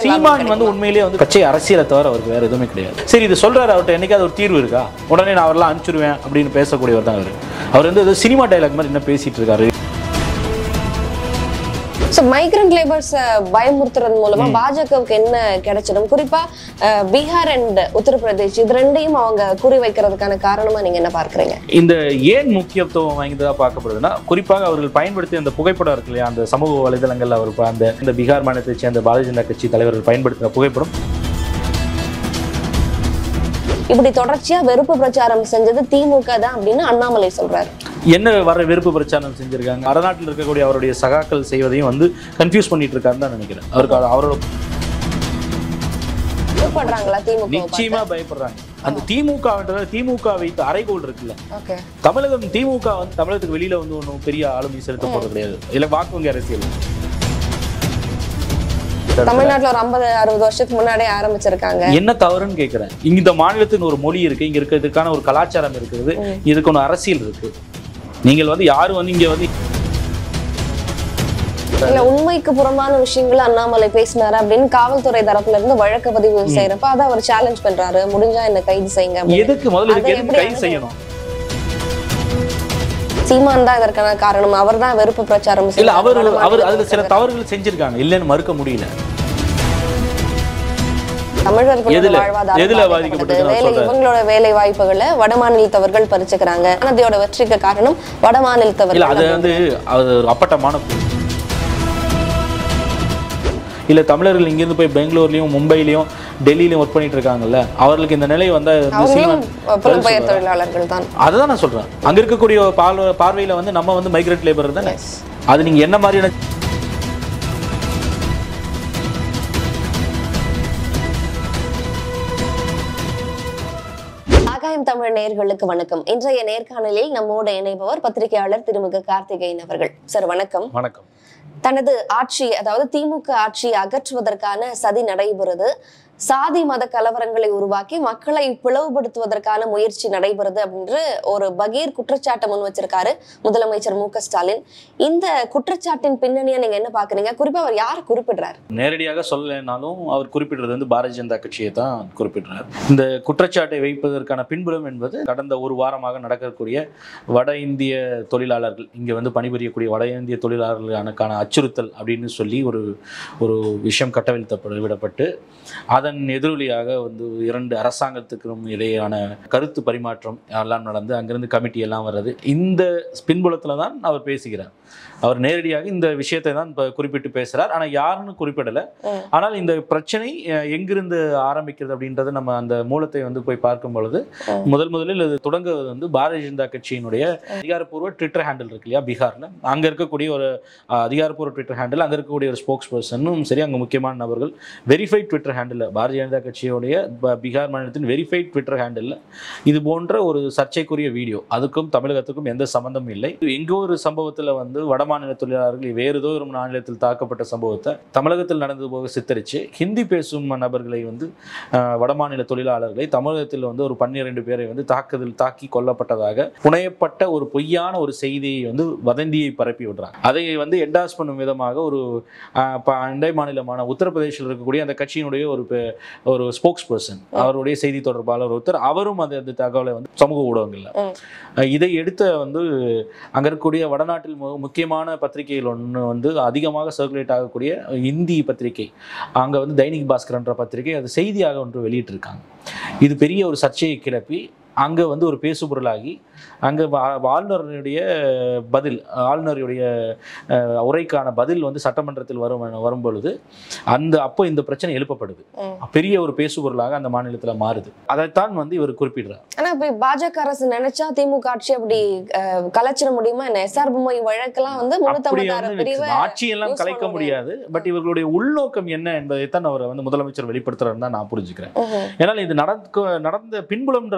சீமான் வந்து உண்மையிலேயே வந்து பச்சை அரசியலை தவிர அவருக்கு வேற எதுவுமே கிடையாது சரி இது சொல்றாரு அவர்கிட்ட என்னைக்காவது ஒரு தீர்வு இருக்கா உடனே நான் அவரெல்லாம் அனுப்பிச்சிருவேன் அப்படின்னு பேசக்கூடியவர் தான் அவர் அவர் வந்து ஏதோ சினிமா டைலாக் மாதிரி என்ன பேசிட்டு இருக்காரு ஸோ மைக்ரண்ட் லேபர்ஸ் பயமுறுத்துறது மூலமா பாஜகவுக்கு என்ன கிடைச்சிடும் குறிப்பா அஹ், பீகார் அண்ட் உத்தரப்பிரதேஷ் இது ரெண்டையும் அவங்க குறி வைக்கிறதுக்கான காரணமா நீங்க என்ன பார்க்கறீங்க இந்த ஏன் முக்கியத்துவம் வாய்ந்ததா பார்க்கப்படுதுன்னா குறிப்பாக அவர்கள் பயன்படுத்திய அந்த புகைப்படம் இருக்கு இல்லையா அந்த சமூக வலைதளங்கள்ல அவர் ப- அந்த இந்த பீகார் மாநிலத்தை சேர்ந்த பாரதிய ஜனதா கட்சி தலைவர்கள் பயன்படுத்தின புகைப்படம் இப்படி தொடர்ச்சியா வெறுப்பு பிரச்சாரம் செஞ்சது திமுக தான் அப்படின்னு அண்ணாமலை சொல்றாரு என்ன வர வெறுப்பு பிரச்சாரம் செஞ்சிருக்காங்க வடநாட்டில் இருக்கக்கூடிய அவருடைய சகாக்கள் செய்வதையும் வந்து கன்ஃபியூஸ் பண்ணிட்டு இருக்காருன்னு தான் நினைக்கிறேன் அவருக்கு அது- அவரோட பயப்படுறாங்களா திமுக நிச்சயமா பயப்படுறாங்க அந்த திமுக திமுக வைத்த அறைகோல் இருக்குல்ல ஓகே தமிழகம் திமுக வந்து தமிழகத்துக்கு வெளியில வந்து ஒன்றும் பெரிய ஆளுமை செலுத்த போறது கிடையாது இல்ல வாக்கு வங்கி அரசியல் தமிழ்நாட்டுல ஒரு ஐம்பது அறுபது வருஷத்துக்கு முன்னாடியே ஆரம்பிச்சிருக்காங்க என்ன தவறுன்னு கேட்கிறேன் இங்க இந்த மாநிலத்துக்கு ஒரு மொழி இருக்கு இங்க இருக்கிறதுக்கான ஒரு கலாச்சாரம் இருக்குது இதுக்கு ஒன்று அரசியல் இருக்கு நீங்கள் வந்து யாரும் வந்து இங்க வந்து இல்ல உண்மைக்கு புறம்பான விஷயங்களை அண்ணாமலை பேசினாரு அப்படின்னு காவல்துறை தரப்புல இருந்து வழக்கு பதிவு செய்யறப்ப அதை அவர் சேலஞ்ச் பண்றாரு முடிஞ்சா என்ன கைது செய்யுங்க அப்படின்னு. எதுக்கு முதல்ல இதுக்கு அதை எதுக்கு எப்படி கைது அணுகு- செய்யணும் சீமான் தான் இதற்கான காரணம் அவர் தான் வெறுப்பு பிரச்சாரம் இல்ல செய்தார். அவர் வடமாநில அவர் அதுல சில மக்களுக்கு. தவறுகள் செஞ்சிருக்காங்க இல்லைன்னு மறுக்க முடியல தமிழர்களோட எதுல? வாழ்வாதாரம் எதுல பாதிக்கப்பட்டது. பாதிக்கப்பட்டது நான் வேலை சொல்றேன். இவங்களோட வேலை வாய்ப்புகளை வட மாநிலத்தவர்கள் பறிச்சுக்கிறாங்க அனதியோட வெற்றிக்கு காரணம் வட இல்ல மாநிலத்தவர்கள் அது வந்து அது ஒரு அப்பட்டமான இல்ல தமிழர்கள் இங்கிருந்து போய் பெங்களூர்லயும் மும்பைலயும் டெல்லியிலயும் ஒர்க் பண்ணிட்டு இருக்காங்கல்ல அவர்களுக்கு இந்த நிலை வந்தா வந்து அவங்களும் சீமான் புலம்பெயர் தொழிலாளர்கள் தான் அதுதான் நான் சொல்றேன் அங்க இருக்கக்கூடிய பார்வை பார்வையில வந்து நம்ம வந்து மைக்ரேட் லேபர் தானே அது நீங்க என்ன மாதிரியான ஆகாயம் தமிழ் நேயர்களுக்கு வணக்கம் இன்றைய நேர்காணலில் நம்மோடு இணைபவர் பத்திரிகையாளர் திருமிகு கார்த்திகேயன் அவர்கள் சார் வணக்கம் வணக்கம் தனது ஆட்சி அதாவது திமுக ஆட்சி அகற்றுவதற்கான சதி நடைபெறுது சாதி மத கலவரங்களை உருவாக்கி மக்களை பிளவுபடுத்துவதற்கான முயற்சி நடைபெறுது அப்படின்ற ஒரு பகீர் குற்றச்சாட்டை முன் வச்சிருக்காரு முதலமைச்சர் மு க ஸ்டாலின் இந்த குற்றச்சாட்டின் பின்னணியை நீங்க என்ன பாக்குறீங்க குறிப்பா அவர் யாரை குறிப்பிடுறாரு நேரடியாக சொல்லலைனாலும் அவர் குறிப்பிடுறது வந்து பாரதிய ஜனதா கட்சியை தான் குறிப்பிடுறார் இந்த குற்றச்சாட்டை வைப்பதற்கான பின்புலம் என்பது கடந்த ஒரு வாரமாக நடக்கக்கூடிய வட இந்திய தொழிலாளர்கள் இங்கே வந்து பணிபுரியக்கூடிய வட இந்திய தொழிலாளர்களுக்கான அச்சுறுத்தல் அப்படின்னு சொல்லி ஒரு ஒரு விஷயம் கட்டவிழ்த்தப்பட விடப்பட்டு அதன் எதிரொலியாக வந்து இரண்டு அரசாங்கத்துக்கும் இடையேயான கருத்து பரிமாற்றம் எல்லாம் நடந்து அங்கிருந்து கமிட்டி எல்லாம் வர்றது இந்த பின்புலத்தில் தான் அவர் பேசுகிறார் அவர் நேரடியாக இந்த விஷயத்தை தான் இப்ப குறிப்பிட்டு பேசுறார் ஆனால் யாருன்னு குறிப்பிடலை ம். ஆனால் இந்த பிரச்சனை அஹ், எங்கிருந்து ஆரம்பிக்கிறது அப்படின்றது நம்ம அந்த மூலத்தை வந்து போய் பார்க்கும் பொழுது ம். முதல் முதலில் இது தொடங்குவது வந்து பாரதிய ஜனதா கட்சியினுடைய அதிகாரப்பூர்வ ட்விட்டர் ஹேண்டில் இருக்கு இல்லையா பீகார்ல அங்க இருக்கக்கூடிய ஒரு அஹ், அதிகாரப்பூர்வ ட்விட்டர் ஹேண்டில் அங்க இருக்கக்கூடிய ஒரு ஸ்போக்ஸ் பர்சனும் சரி அங்க முக்கியமான நபர்கள் verified Twitter handle Bharatiya Janata கட்சியுடைய ப- பீகார் மாநிலத்தின் வெரிஃபைட் ட்விட்டர் ஹேண்டில் இது போன்ற ஒரு சர்ச்சைக்குரிய வீடியோ அதுக்கும் தமிழகத்துக்கும் எந்த சம்பந்தமும் இல்லை எங்கோ ஒரு சம்பவத்தில் வந்து வடமாநில தொழிலாளர்கள் வேறு ஏதோ ஒரு மாநிலத்தில் தாக்கப்பட்ட சம்பவத்தை தமிழகத்தில் நடந்தது போக சித்தரித்து ஹிந்தி பேசும் நபர்களை வந்து அஹ், வடமாநில தொழிலாளர்களை தமிழகத்தில் வந்து ஒரு பன்னிரண்டு பேரை வந்து தாக்குதல் தாக்கி கொல்லப்பட்டதாக புனையப்பட்ட ஒரு பொய்யான ஒரு செய்தியை வந்து வதந்தியை பரப்பி விடுறாங்க அதை வந்து என்டாஸ் பண்ணும் விதமாக ஒரு அஹ், ப- அண்டை மாநிலமான உத்தரப்பிரதேசில் இருக்கக்கூடிய அந்த கட்சியினுடைய ஒரு பெ- ஒரு ஸ்போக்ஸ் பர்சன் அவருடைய செய்தி தொடர்பாளர் ஒருத்தர் அவரும் அந்த அந்த தகவலை வந்து சமூக ஊடகங்கள்ல ம். அஹ் இதை எடுத்த வந்து அங்க இருக்கக்கூடிய வடநாட்டில் மு- முக்கியமான பத்திரிகைகள் ஒன்று வந்து அதிகமாக சர்க்குலேட் ஆகக்கூடிய இந்தி பத்திரிகை அங்க வந்து தைனிக் பாஸ்கர்ன்ற பத்திரிகை அது செய்தியாக ஒன்று வெளியிட்டிருக்காங்க இது பெரிய ஒரு சர்ச்சையை கிளப்பி அங்க வந்து ஒரு பேசுபொருளாகி அங்க வா- ஆளுநருடைய பதில் ஆளுநருடைய அஹ், உரைக்கான பதில் வந்து சட்டமன்றத்தில் வரும் வரும் பொழுது அந்த அப்போ இந்த பிரச்சனை எழுப்பப்படுது ம். பெரிய ஒரு பேசுபொருளாக அந்த மாநிலத்துல மாறுது அதைத்தான் வந்து இவர் குறிப்பிடுறார் ஆனா இப்ப பாஜக அரசு நினைச்சா திமுக ஆட்சி அப்படி அஹ், கலைச்சிட முடியுமா என்ன எஸ்ஆர் பொம்மை வழக்கெல்லாம் வந்து அப்படி முன்னூத்தம்பத்தாறு வந்து பிரிவு ஆட்சியெல்லாம் use கலைக்க பண்ண முடியாது பட் இவர்களுடைய உள்நோக்கம் என்ன என்பதைத்தான் அவர் வந்து முதலமைச்சர் வெளிப்படுத்துறாருன்னு தான் நான் புரிஞ்சுக்கிறேன் ம்ஹும். ஏன்னா இது நடக்க நடந்த பின்புலம்ன்றது ரொம்ப முக்கியம்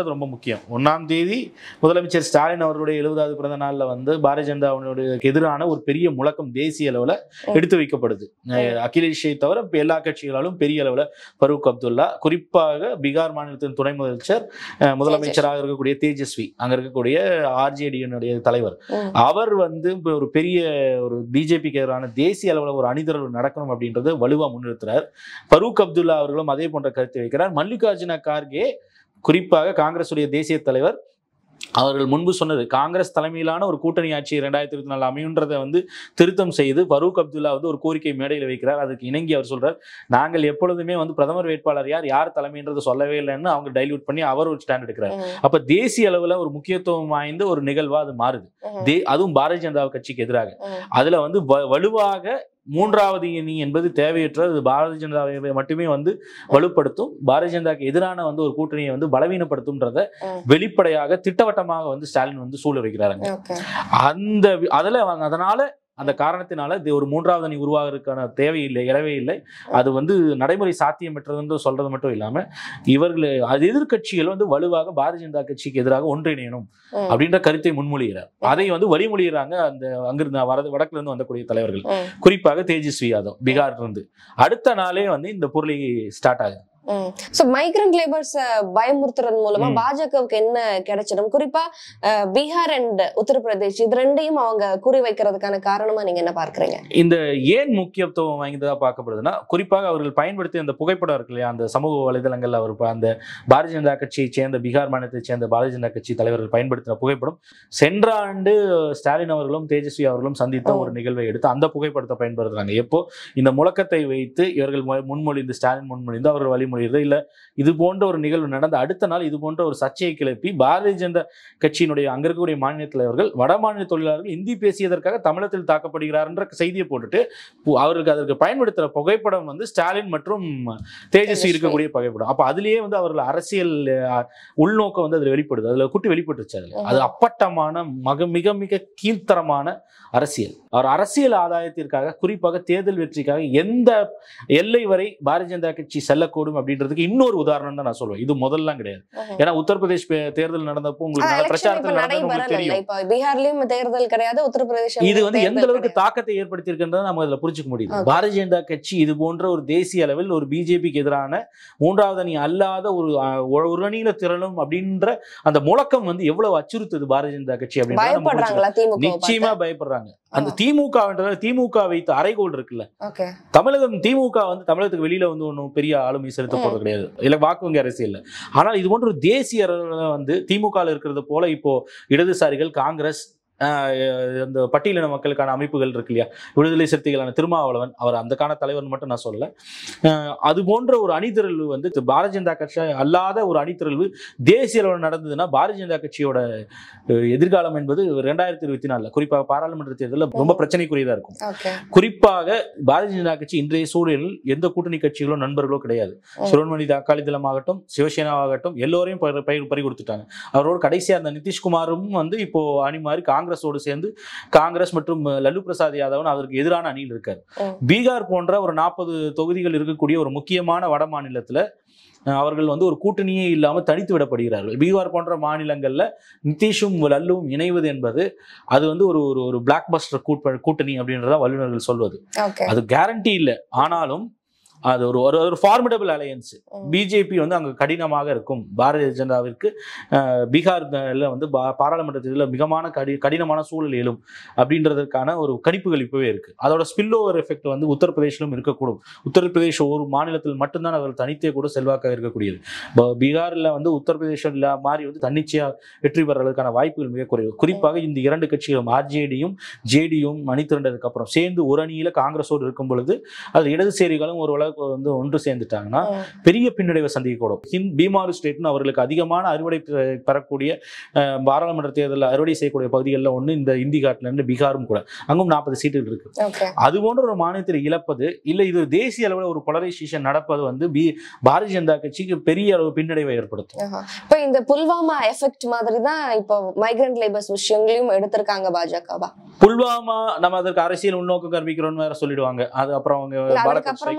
முக்கியம் ஒன்றாம் தேதி முதலமைச்சர் ஸ்டாலின் அவர்களுடைய எழுபதாவது பிறந்த நாளில் வந்து பாரதிய ஜனதாவுடைய எதிரான ஒரு பெரிய முழக்கம் தேசிய அளவில் எடுத்து வைக்கப்படுது அஹ் அகிலேஷை தவிர இப்ப எல்லா கட்சிகளாலும் பெரிய அளவில் ஃபரூக் அப்துல்லா குறிப்பாக பீகார் மாநிலத்தின் துணை முதலமைச்சர் அஹ் முதலமைச்சராக இருக்கக்கூடிய தேஜஸ்வி அங்க இருக்கக்கூடிய ஆர்ஜேடியினுடைய தலைவர் ம். அவர் வந்து இப்ப ஒரு பெரிய ஒரு பிஜேபிக்கு எதிரான தேசிய அளவில் ஒரு அணிதிரள் நடக்கணும் அப்படின்றத வலுவா முன்னிறுத்துறார் ஃபரூக் அப்துல்லா அவர்களும் அதே போன்ற கருத்தை வைக்கிறார் மல்லிகார்ஜுன கார்கே குறிப்பாக காங்கிரசுடைய தேசிய தலைவர் அவர்கள் முன்பு சொன்னது காங்கிரஸ் தலைமையிலான ஒரு கூட்டணி ஆட்சி ரெண்டாயிரத்தி இருபத்தி நாலு அமையுன்றதை வந்து திருத்தம் செய்து ஃபரூக் அப்துல்லா வந்து ஒரு கோரிக்கை மேடையில் வைக்கிறார் அதுக்கு இணங்கி அவர் சொல்றார் நாங்கள் எப்பொழுதுமே வந்து பிரதமர் வேட்பாளர் யார் யார் தலைமைன்றது சொல்லவே இல்லைன்னு அவங்க டைல்யூட் பண்ணி அவர் ஒரு ஸ்டாண்ட் எடுக்கிறார் ம், அப்ப தேசிய அளவுல ஒரு முக்கியத்துவம் வாய்ந்த ஒரு நிகழ்வா அது மாறுது ம், தே அதுவும் பாரதிய ஜனதா கட்சிக்கு எதிராக ம். அதுல வந்து வ- வலுவாக மூன்றாவது அணி என்பது தேவையற்றது அது பாரதிய ஜனதாவை மட்டுமே வந்து வலுப்படுத்தும் பாரதிய ஜனதாக்கு எதிரான வந்து ஒரு கூட்டணியை வந்து பலவீனப்படுத்தும்ன்றத ம். வெளிப்படையாக திட்டவட்டமாக வந்து ஸ்டாலின் வந்து சூழ வைக்கிறாருங்க ஓகே அந்த வி- அதுல அவங்க- அதனால அந்த காரணத்தினால இது ஒரு மூன்றாவது அணி உருவாகிறதுக்கான தேவையில்லை இலவே இல்லை அது வந்து நடைமுறை சாத்தியமற்றதுன்னு சொல்றது மட்டும் இல்லாம இவர்கள் அது எதிர்க்கட்சிகள் வந்து வலுவாக பாரதிய ஜனதா கட்சிக்கு எதிராக ஒன்றிணையணும் ம். அப்படின்ற கருத்தை முன்மொழிகிறார் அதை வந்து வழிமொழிகிறாங்க அந்த அங்கிருந்து வரது வடக்குல இருந்து வந்தக்கூடிய தலைவர்கள் ம், குறிப்பாக தேஜஸ்வி யாதவ் பீகார்ல இருந்து அடுத்த நாளே வந்து இந்த பொருளை ஸ்டார்ட் ஆகுது ம். So, migrant labours அ பயமுறுத்துறது மூலமா ம். பாஜகவுக்கு என்ன கிடைச்சிடும் குறிப்பா அஹ், பீகார் அண்ட் உத்தரப்பிரதேஷ் இது ரெண்டையும் அவங்க குறி வைக்கிறதுக்கான காரணமா நீங்க என்ன பார்க்கறீங்க இந்த ஏன் முக்கியத்துவம் வாய்ந்ததா பார்க்கப்படுதுன்னா குறிப்பாக அவர்கள் பயன்படுத்திய அந்த புகைப்படம் இருக்கு இல்லையா அந்த சமூக வலைதளங்கள்ல அவர் ப- அந்த பாரதிய ஜனதா கட்சியை சேர்ந்த பீகார் மாநிலத்தை சேர்ந்த பாரதிய ஜனதா கட்சி தலைவர்கள் பயன்படுத்தின புகைப்படம் சென்ற ஆண்டு ஸ்டாலின் அவர்களும் தேஜஸ்வி அவர்களும் சந்தித்த ஓ. ஒரு நிகழ்வை எடுத்து அந்த புகைப்படத்தை பயன்படுத்துறாங்க எப்போ இந்த முழக்கத்தை வைத்து இவர்கள் மு- முன்மொழிந்து ஸ்டாலின் முன்மொழிந்து அவர்கள் வழிமொழிகிறது இல்ல இது போன்ற ஒரு நிகழ்வு நடந்த அடுத்த நாள் இது போன்ற ஒரு சர்ச்சையை கிளப்பி பாரதிய ஜனதா கட்சியினுடைய அங்க இருக்கக்கூடிய மாநில தலைவர்கள் வட மாநில தொழிலாளர்கள் இந்தி பேசியதற்காக தமிழகத்தில் தாக்கப்படுகிறார்ன்ற செய்தியை போட்டுட்டு பு- அவருக்கு அதற்கு பயன்படுத்துற புகைப்படம் வந்து ஸ்டாலின் மற்றும் தேஜஸ்வி தேஜஸ்வி. இருக்கக்கூடிய புகைப்படம் அப்ப அதுலயே வந்து அவர்கள் அரசியல் அஹ், உள்நோக்கம் வந்து அது வெளிப்படுது அதுல குட்டி வெளிப்பட்டுருச்சு அதுல ம்ஹும். அது அப்பட்டமான மக மிக மிக கீழ்த்தரமான அரசியல் அவர் அரசியல் ஆதாயத்திற்காக குறிப்பாக தேர்தல் வெற்றிக்காக எந்த எல்லை வரை பாரதிய ஜனதா கட்சி செல்லக்கூடும் அப்படின்றதுக்கு இன்னொரு உதாரணம் தான் நான் சொல்லுவேன் இது முதல்லாம் கிடையாது ம்ஹும். ஏன்னா உத்தரப்பிரதேஷ் பே- தேர்தல் நடந்தப்போ உங்களுக்கு ஆனா, நல்ல election இப்ப பிரச்சாரத்தில் நடந்தது உங்களுக்கு நடைபெறல தெரியும் இப்ப பீகார்லயும் தேர்தல் கிடையாது உத்தரப்பிரதேசம் இது வந்து எந்த அளவுக்கு தாக்கத்தை ஏற்படுத்தியிருக்கின்றதை நம்ம இதுல புரிஞ்சுக்க முடியுது Okay. பாரதிய ஜனதா கட்சி இது போன்ற ஒரு தேசிய அளவில் ஒரு பிஜேபிக்கு எதிரான மூன்றாவது அணி அல்லாத ஒரு அஹ், ஒரு ஒரு அணியில திரளும் அப்படின்ற அந்த முழக்கம் வந்து எவ்வளவு அச்சுறுத்துது பாரதிய ஜனதா கட்சி அப்படின்றத நம்ம புரிஞ்சுக்கணும். பயப்படுறாங்களா திமுக நிச்சயமா பயப்படுறாங்க அந்த திமுக திமுக வைத்த அறைகோல் இருக்குல்ல ஓகே தமிழகம் திமுக வந்து தமிழகத்துக்கு வெளியில வந்து ஒன்றும் பெரிய ஆளுமை செலுத்த ம். போறது கிடையாது இல்ல வாக்கு வங்கி அரசியல் ஆனால் இது போன்ற ஒரு தேசிய அளவுல வந்து திமுக ல இருக்கிறது போல இப்போ இடதுசாரிகள் காங்கிரஸ் ஆஹ், அந்த பட்டியலின மக்களுக்கான அமைப்புகள் இருக்கு இல்லையா விடுதலை சிறுத்தைகளான திருமாவளவன் அவர் அந்த கால தலைவர் மட்டும் நான் சொல்லல ஆஹ், அது போன்ற ஒரு அணிதிரள்வு வந்து பாரதிய ஜனதா கட்சி அல்லாத ஒரு அணிதிரள்வு தேசிய அளவில் நடந்ததுன்னா பாரதிய ஜனதா கட்சியோட அஹ், எதிர்காலம் என்பது ரெண்டாயிரத்தி இருபத்தி நாலுல குறிப்பாக பாராளுமன்ற தேர்தலில் ரொம்ப பிரச்சனைக்குரியதா இருக்கும் ஓகே குறிப்பாக பாரதிய ஜனதா கட்சி இன்றைய சூழலில் எந்த கூட்டணி கட்சிகளோ நண்பர்களோ கிடையாது ம். சிரோன்மணி அகாலி தளமாகட்டும் சிவசேனாவாகட்டும் எல்லோரையும் பரி- பரி பறி கொடுத்துட்டாங்க அவரோட கடைசியா அந்த நிதிஷ்குமாரும் வந்து இப்போ அணி மாறி காங்கிரஸோடு சேர்ந்து காங்கிரஸ் மற்றும் லல்லு பிரசாத் யாதவன் அதற்கு எதிரான அணியில் இருக்கார் ம். பீகார் போன்ற ஒரு நாற்பது தொகுதிகள் இருக்கக்கூடிய ஒரு முக்கியமான வட மாநிலத்துல அஹ், அவர்கள் வந்து ஒரு கூட்டணியே இல்லாம தனித்து விடப்படுகிறார்கள் பீகார் போன்ற மாநிலங்கள்ல நிதிஷும் லல்லுவும் இணைவது என்பது அது வந்து ஒரு ஒரு ஒரு பிளாக் பஸ்டர் கூட்டணி அப்படின்றத வல்லுநர்கள் சொல்வது ஓகே அது கேரண்டி இல்லை ஆனாலும் அது ஒரு ஒரு ஒரு ஃபார்மிடபிள் அலையன்ஸ் பிஜேபி வந்து அங்கே கடினமாக இருக்கும் பாரதிய ஜனதாவிற்கு அஹ், பீகார்ல வந்து பா- பாராளுமன்ற தேர்தலில் மிகமான கடி கடினமான சூழல் எழும் அப்படின்றதுக்கான ஒரு கணிப்புகள் இப்பவே இருக்கு அதோட ஸ்பில் ஓவர் எஃபெக்ட் வந்து உத்தரப்பிரதேசிலும் இருக்கக்கூடும் உத்தரப்பிரதேஷ் ஒரு மாநிலத்தில் மட்டும்தான் அவர்கள் தனித்தே கூட செல்வாக்காக இருக்கக்கூடியது ப- பீகார்ல வந்து உத்தரப்பிரதேசம் இல்ல மாதிரி வந்து தன்னிச்சையா வெற்றி பெறதுக்கான வாய்ப்புகள் மிக குறைவு குறிப்பாக இந்த இரண்டு கட்சிகளும் ஆர்ஜேடியும் ஜேடியும் அணி திரண்டதுக்கு அப்புறம் சேர்ந்து ஒரு அணியில காங்கிரஸோடு இருக்கும் பொழுது அது இடதுசேரிகளும் ஒரு அளவுக்கு வந்து ஒன்று சேர்ந்துட்டாங்கன்னா பெரிய பின்னடைவை சந்திக்கக்கூடும் ஹிந்த் பீமாரு ஸ்டேட்னு அவர்களுக்கு அதிகமான அறுவடை பெ- பெறக்கூடிய அஹ், பாராளுமன்ற தேர்தலில் அறுவடை செய்யக்கூடிய பகுதிகளில் ஒன்று இந்த இந்தி காட்டுல இருந்து பீகாரும் கூட அங்கும் நாற்பது சீட்டுகள் இருக்கு ஓகே அது போன்ற ஒரு மாநிலத்தில் இழப்பது இல்லை இது தேசிய அளவில் ஒரு பொலரைசேஷன் நடப்பது வந்து பி பாரதிய ஜனதா கட்சிக்கு பெரிய அளவு பின்னடைவை ஏற்படுத்தும் இப்ப இந்த புல்வாமா எஃபெக்ட் மாதிரி தான் இப்போ மைக்ரண்ட் லேபர்ஸ் விஷயங்களையும் எடுத்திருக்காங்க பாஜகவா புல்வாமா நம்ம அதற்கு அரசியல் உள்நோக்கம் கற்பிக்கிறோம்னு வேற சொல்லிடுவாங்க அது அப்புறம் அவங்க இல்ல பாலகோட் அதுக்கப்புறமா ஸ்ட்ரைக் பாஜக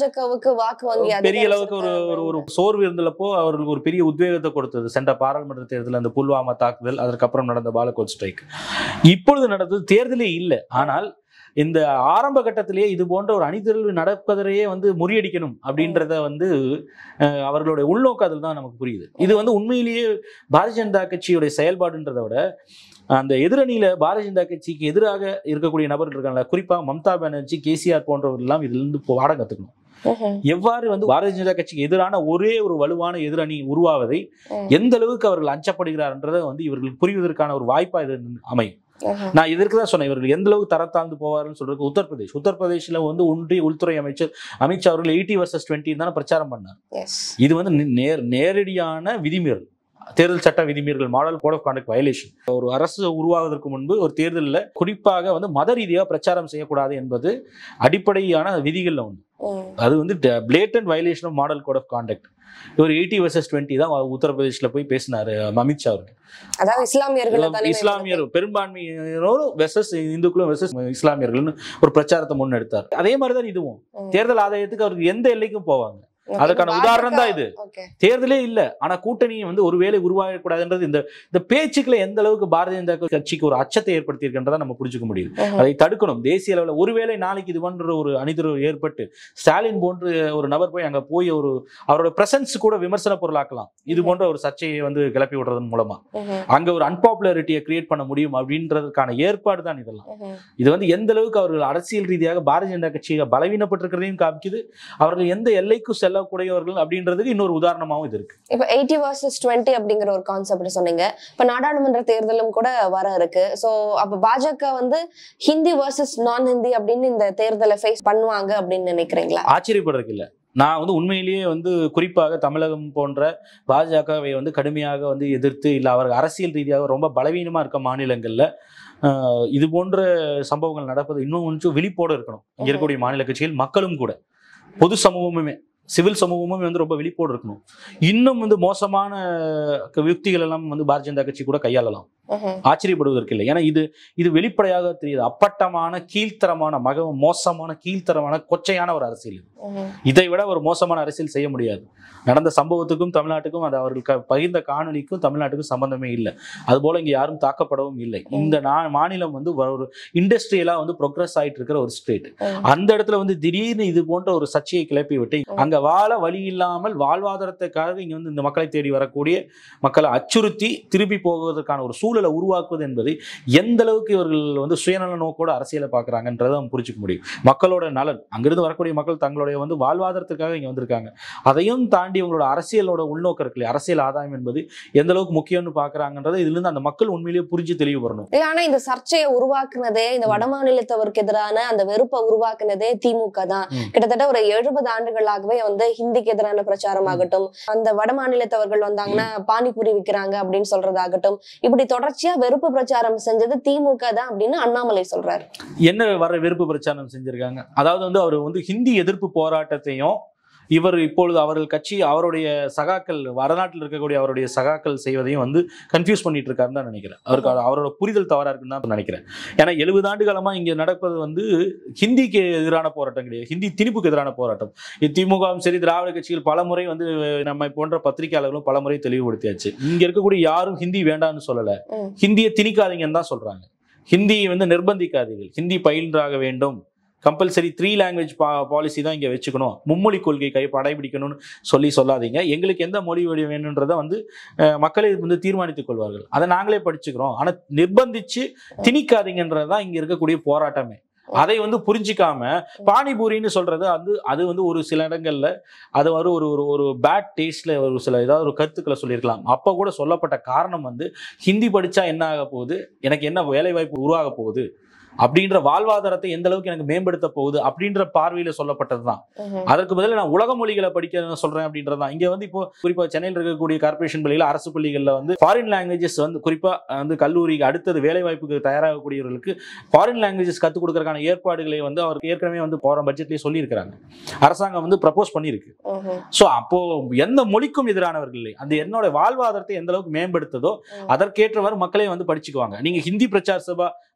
பாஜகவுக்கு வாக்கு வங்கி பெரிய அளவுக்கு ஒரு ஒரு ஒரு சோர்வு இருந்தப்போ அவர்களுக்கு ஒரு பெரிய உத்வேகத்தை கொடுத்தது சென்ற பாராளுமன்ற தேர்தல் அந்த புல்வாமா தாக்குதல் அதற்கப்புறம் நடந்த பாலகோட் ஸ்ட்ரைக் இப்பொழுது நடந்தது தேர்தலே இல்லை ஆனால் இந்த ஆரம்ப கட்டத்திலேயே இது போன்ற ஒரு அணிதிரள்வு நடப்பதையே வந்து முறியடிக்கணும் அப்படின்றத வந்து அஹ், அவர்களுடைய உள்நோக்கு அதில் தான் நமக்கு புரியுது இது வந்து உண்மையிலேயே பாரதிய ஜனதா கட்சியுடைய செயல்பாடுன்றதை விட அந்த எதிரணியில பாரதிய ஜனதா கட்சிக்கு எதிராக இருக்கக்கூடிய நபர்கள் இருக்காங்களா குறிப்பா மம்தா பானர்ஜி கேசிஆர் போன்றவர்கள் எல்லாம் இதுல இருந்து பாடம் கத்துக்கணும் ம்ஹும். எவ்வாறு வந்து பாரதிய ஜனதா கட்சிக்கு எதிரான ஒரே ஒரு வலுவான எதிரணி உருவாவதை ம். எந்த அளவுக்கு அவர்கள் அஞ்சப்படுகிறார்ன்றதை வந்து இவர்களுக்கு புரிவதற்கான ஒரு வாய்ப்பா இது அமையும் ம்ஹும். நான் இதற்கு தான் சொன்னேன் இவர்கள் எந்த அளவுக்கு தரத்தாழ்ந்து போவாருன்னு சொல்றது உத்தரப்பிரதேஷ் உத்தரப்பிரதேஷ்ல வந்து ஒன்றிய உள்துறை அமைச்சர் அமித்ஷா அவர்கள் எயிட்டி வர்சஸ் டுவெண்ட்டி தானே பிரச்சாரம் பண்ணார் Yes. இது வந்து நே- நேர் நேரடியான விதிமீறல் தேர்தல் சட்ட விதிமீறல் model code of conduct violation ஒரு அரசு உருவாவதற்கு முன்பு ஒரு தேர்தலில் குறிப்பாக வந்து மத ரீதியாக பிரச்சாரம் செய்யக்கூடாது என்பது அடிப்படையான விதிகள்ல ஒன்று ம். அது வந்து blatant violation of model code of conduct இவர் எயிட்டி வர்சஸ் டுவெண்ட்டி தான் உத்தரப்பிரதேஷ்ல போய் பேசினாரு அமித்ஷா அவர்கள் அதாவது இஸ்லாமியர்களை தனிமை இஸ்லாமியர் பெரும்பான்மையினரும் வெசஸ் இந்துக்களும் வெசஸ் இஸ்லாமியர்கள்னு ஒரு பிரச்சாரத்தை முன்னெடுத்தார் அதே மாதிரி தான் இதுவும் ம். தேர்தல் ஆதாயத்துக்கு அவருக்கு எந்த எல்லைக்கும் போவாங்க Okay. அதுக்கான இப்ப உதாரணம் தான் பாஜக இது. Okay. தேர்தலே இல்ல ஆனா கூட்டணி வந்து ஒருவேளை உருவாகக்கூடாதுன்றது இந்த இந்த பேச்சுக்களை எந்த அளவுக்கு பாரதிய ஜனதா கட்சிக்கு ஒரு அச்சத்தை ஏற்படுத்தியிருக்கின்றதை நம்ம புரிஞ்சுக்க முடியுது ம்ஹும். அதை தடுக்கணும் தேசிய அளவில் ஒருவேளை நாளைக்கு இது போன்ற ஒரு அணிதிரவு ஏற்பட்டு ஸ்டாலின் போன்ற ஒரு நபர் போய் அங்க போய் ஒரு அவரோட பிரசன்ஸ் கூட விமர்சன பொருளாக்கலாம் இது போன்ற ஒரு சர்ச்சையை வந்து கிளப்பி விடுறதன் மூலமா ம்ஹும். அங்க ஒரு அன்பாப்புலாரிட்டியை கிரியேட் பண்ண முடியும் அப்படின்றதுக்கான ஏற்பாடு தான் இதெல்லாம் ம்ஹும். இது வந்து எந்த அளவுக்கு அவர்கள் அரசியல் ரீதியாக பாரதிய ஜனதா கட்சியை பலவீனப்பட்டிருக்கிறதையும் காமிக்குது அவர்கள் எந்த எல்லைக்கும் செல்லக்கூடியவர்கள் அப்படின்றதுக்கு இன்னொரு உதாரணமாகவும் இது இருக்கு இப்ப எயிட்டி வர்சஸ் டுவெண்ட்டி அப்படிங்கிற ஒரு கான்செப்ட் சொன்னீங்க இப்ப நாடாளுமன்ற தேர்தலும் கூட வர இருக்கு சோ அப்ப பாஜக வந்து ஹிந்தி வர்சஸ் நான் ஹிந்தி அப்படின்னு இந்த தேர்தலை ஃபேஸ் பண்ணுவாங்க அப்படின்னு நினைக்கிறீங்களா ஆச்சரியப்படுறதுக்கு இல்லை நான் வந்து உண்மையிலேயே வந்து குறிப்பாக தமிழகம் போன்ற பாஜகவை வந்து கடுமையாக வந்து எதிர்த்து இல்லை அவர்கள் அரசியல் ரீதியாக ரொம்ப பலவீனமாக இருக்க மாநிலங்களில் ஆஹ், இது போன்ற சம்பவங்கள் நடப்பது இன்னும் கொஞ்சம் விழிப்போடு இருக்கணும் இங்கே இருக்கக்கூடிய மாநில கட்சிகள் மக்களும் கூட பொது சமூகமுமே சிவில் சமூகமும் வந்து ரொம்ப விழிப்போடு இருக்கணும் இன்னும் வந்து மோசமான யுக்திகள் எல்லாம் வந்து பாரதிய ஜனதா கட்சி கூட கையாளலாம் ம்ஹும். ஆச்சரியப்படுவதற்கு இல்லை ஏன்னா இது இது வெளிப்படையாக தெரியுது அப்பட்டமான கீழ்த்தரமான மக மோசமான கீழ்த்தரமான கொச்சையான ஒரு அரசியல் இது. ம்ஹும். இதை விட ஒரு மோசமான அரசியல் செய்ய முடியாது நடந்த சம்பவத்துக்கும் தமிழ்நாட்டுக்கும் அது அவர்கள் க- பகிர்ந்த காணொலிக்கும் தமிழ்நாட்டுக்கும் சம்பந்தமே இல்லை அதுபோல இங்க யாரும் தாக்கப்படவும் இல்லை இந்த நா- மாநிலம் வந்து ஒரு இண்டஸ்ட்ரியலா வந்து ப்ரோக்ரஸ் ஆயிட்டு இருக்கிற ஒரு ஸ்டேட் ம். அந்த இடத்துல வந்து திடீர்னு இது போன்ற ஒரு சர்ச்சையை கிளப்பி விட்டு அங்க வாழ வழி இல்லாமல் வாழ்வாதாரத்துக்காக இங்க வந்து இந்த மக்களை தேடி வரக்கூடிய மக்களை அச்சுறுத்தி திருப்பி போவதற்கான ஒரு சூழலை உருவாக்குவது என்பது எந்த அளவுக்கு இவர்கள் வந்து சுயநல நோக்கோட அரசியலை பார்க்கறாங்கன்றதை நம்ம புரிஞ்சுக்க முடியும் மக்களோட நலன் அங்கிருந்து வரக்கூடிய மக்கள் தங்களுடைய வந்து வாழ்வாதாரத்துக்காக இங்க வந்திருக்காங்க அதையும் தாண்டி இவங்களோட அரசியலோட உள்நோக்கம் இருக்கு இல்லையா அரசியல் ஆதாயம் என்பது எந்த அளவுக்கு முக்கியம்னு பாக்குறாங்கன்றதை இதுல இருந்து அந்த மக்கள் உண்மையிலேயே புரிஞ்சு தெளிவு வரணும் இல்ல ஆனா இந்த சர்ச்சையை உருவாக்குனதே இந்த வடமாநிலத்தவருக்கு எதிரான அந்த வெறுப்பை உருவாக்குனதே திமுக தான் ம். கிட்டத்தட்ட ஒரு எழுபது ஆண்டுகளாகவே வந்து ஹிந்திக்கு எதிரான பிரச்சாரம் ஆகட்டும் அந்த வடமாநிலத்தவர்கள் வந்தாங்கன்னா பானிபூரி விக்கிறாங்க அப்படின்னு சொல்றதாகட்டும் இப்படி தொடர்ச்சியா வெறுப்பு பிரச்சாரம் செஞ்சது திமுக தான் அப்படின்னு அண்ணாமலை சொல்றாரு என்ன வர வெறுப்பு பிரச்சாரம் செஞ்சிருக்காங்க அதாவது வந்து அவர் வந்து ஹிந்தி எதிர்ப்பு போராட்டத்தையும் இவர் இப்பொழுது அவர்கள் கட்சி அவருடைய சகாக்கள் வடநாட்டில் இருக்கக்கூடிய அவருடைய சகாக்கள் செய்வதையும் வந்து கன்ஃபியூஸ் பண்ணிட்டு இருக்காருன்னு தான் நினைக்கிறேன் அவருக்கு அவர் அவரோட புரிதல் தவறா இருக்குன்னு தான் நினைக்கிறேன் ஏன்னா எழுபது ஆண்டு காலமா இங்க நடப்பது வந்து ஹிந்திக்கு எதிரான போராட்டம் கிடையாது ஹிந்தி திணிப்புக்கு எதிரான போராட்டம் இது திமுகவும் சரி திராவிட கட்சிகள் பல முறை வந்து நம்ம போன்ற பத்திரிகையாளர்களும் பல முறை தெளிவுபடுத்தியாச்சு இங்க இருக்கக்கூடிய யாரும் ஹிந்தி வேண்டாம்னு சொல்லல ம். ஹிந்தியை திணிக்காதீங்கன்னு தான் சொல்றாங்க ஹிந்தியை வந்து நிர்பந்திக்காதீர்கள் ஹிந்தி பயின்றாக வேண்டும் கம்பல்சரி த்ரீ லாங்குவேஜ் பா பாலிசி தான் இங்கே வச்சுக்கணும் மும்மொழி கொள்கை கை கடைபிடிக்கணும்னு சொல்லி சொல்லாதீங்க எங்களுக்கு எந்த மொழி வழி வேணுன்றதை வந்து அஹ், மக்களே வந்து தீர்மானித்துக் கொள்வார்கள் அதை நாங்களே படிச்சுக்கிறோம் ஆனால் நிர்பந்திச்சு திணிக்காதீங்கன்றது தான் இங்கே இருக்கக்கூடிய போராட்டமே அதை வந்து புரிஞ்சிக்காம பானிபூரின்னு சொல்றது அது அது வந்து ஒரு சில இடங்கள்ல அது ஒரு ஒரு ஒரு ஒரு பேட் டேஸ்ட்ல ஒரு சில ஏதாவது ஒரு கருத்துக்களை சொல்லியிருக்கலாம் அப்போ கூட சொல்லப்பட்ட காரணம் வந்து ஹிந்தி படிச்சா என்ன ஆக போகுது எனக்கு என்ன வேலை வாய்ப்பு உருவாக போகுது அப்படின்ற வாழ்வாதாரத்தை எந்த அளவுக்கு எனக்கு மேம்படுத்த போகுது அப்படின்ற பார்வையில சொல்லப்பட்டது தான் ம்ஹும். அதற்கு பதிலா நான் உலக மொழிகளை படிக்க சொல்றேன் அப்படின்றது தான் இங்க வந்து இப்போ குறிப்பா சென்னையில் இருக்கக்கூடிய கார்ப்பரேஷன் பள்ளிகள் அரசு பள்ளிகளில் வந்து ஃபாரின் லாங்குவேஜஸ் வந்து குறிப்பா வந்து கல்லூரிக்கு அடுத்தது வேலை வாய்ப்புக்கு தயாராகக்கூடியவர்களுக்கு ஃபாரின் லாங்குவேஜஸ் கற்றுக் கொடுக்கறதுக்கான ஏற்பாடுகளை வந்து அவருக்கு ஏற்கனவே வந்து போற பட்ஜெட்லேயே சொல்லியிருக்கிறாங்க அரசாங்கம் வந்து ப்ரப்போஸ் பண்ணியிருக்கு ம்ஹும். ஸோ அப்போ எந்த மொழிக்கும் எதிரானவர்கள் இல்லை அந்த என்னோட வாழ்வாதாரத்தை எந்த அளவுக்கு மேம்படுத்ததோ ம். அதற்கேற்றவாறு மக்களே வந்து படிச்சுக்குவாங்க நீங்க ஹிந்தி பிரச்சார சபா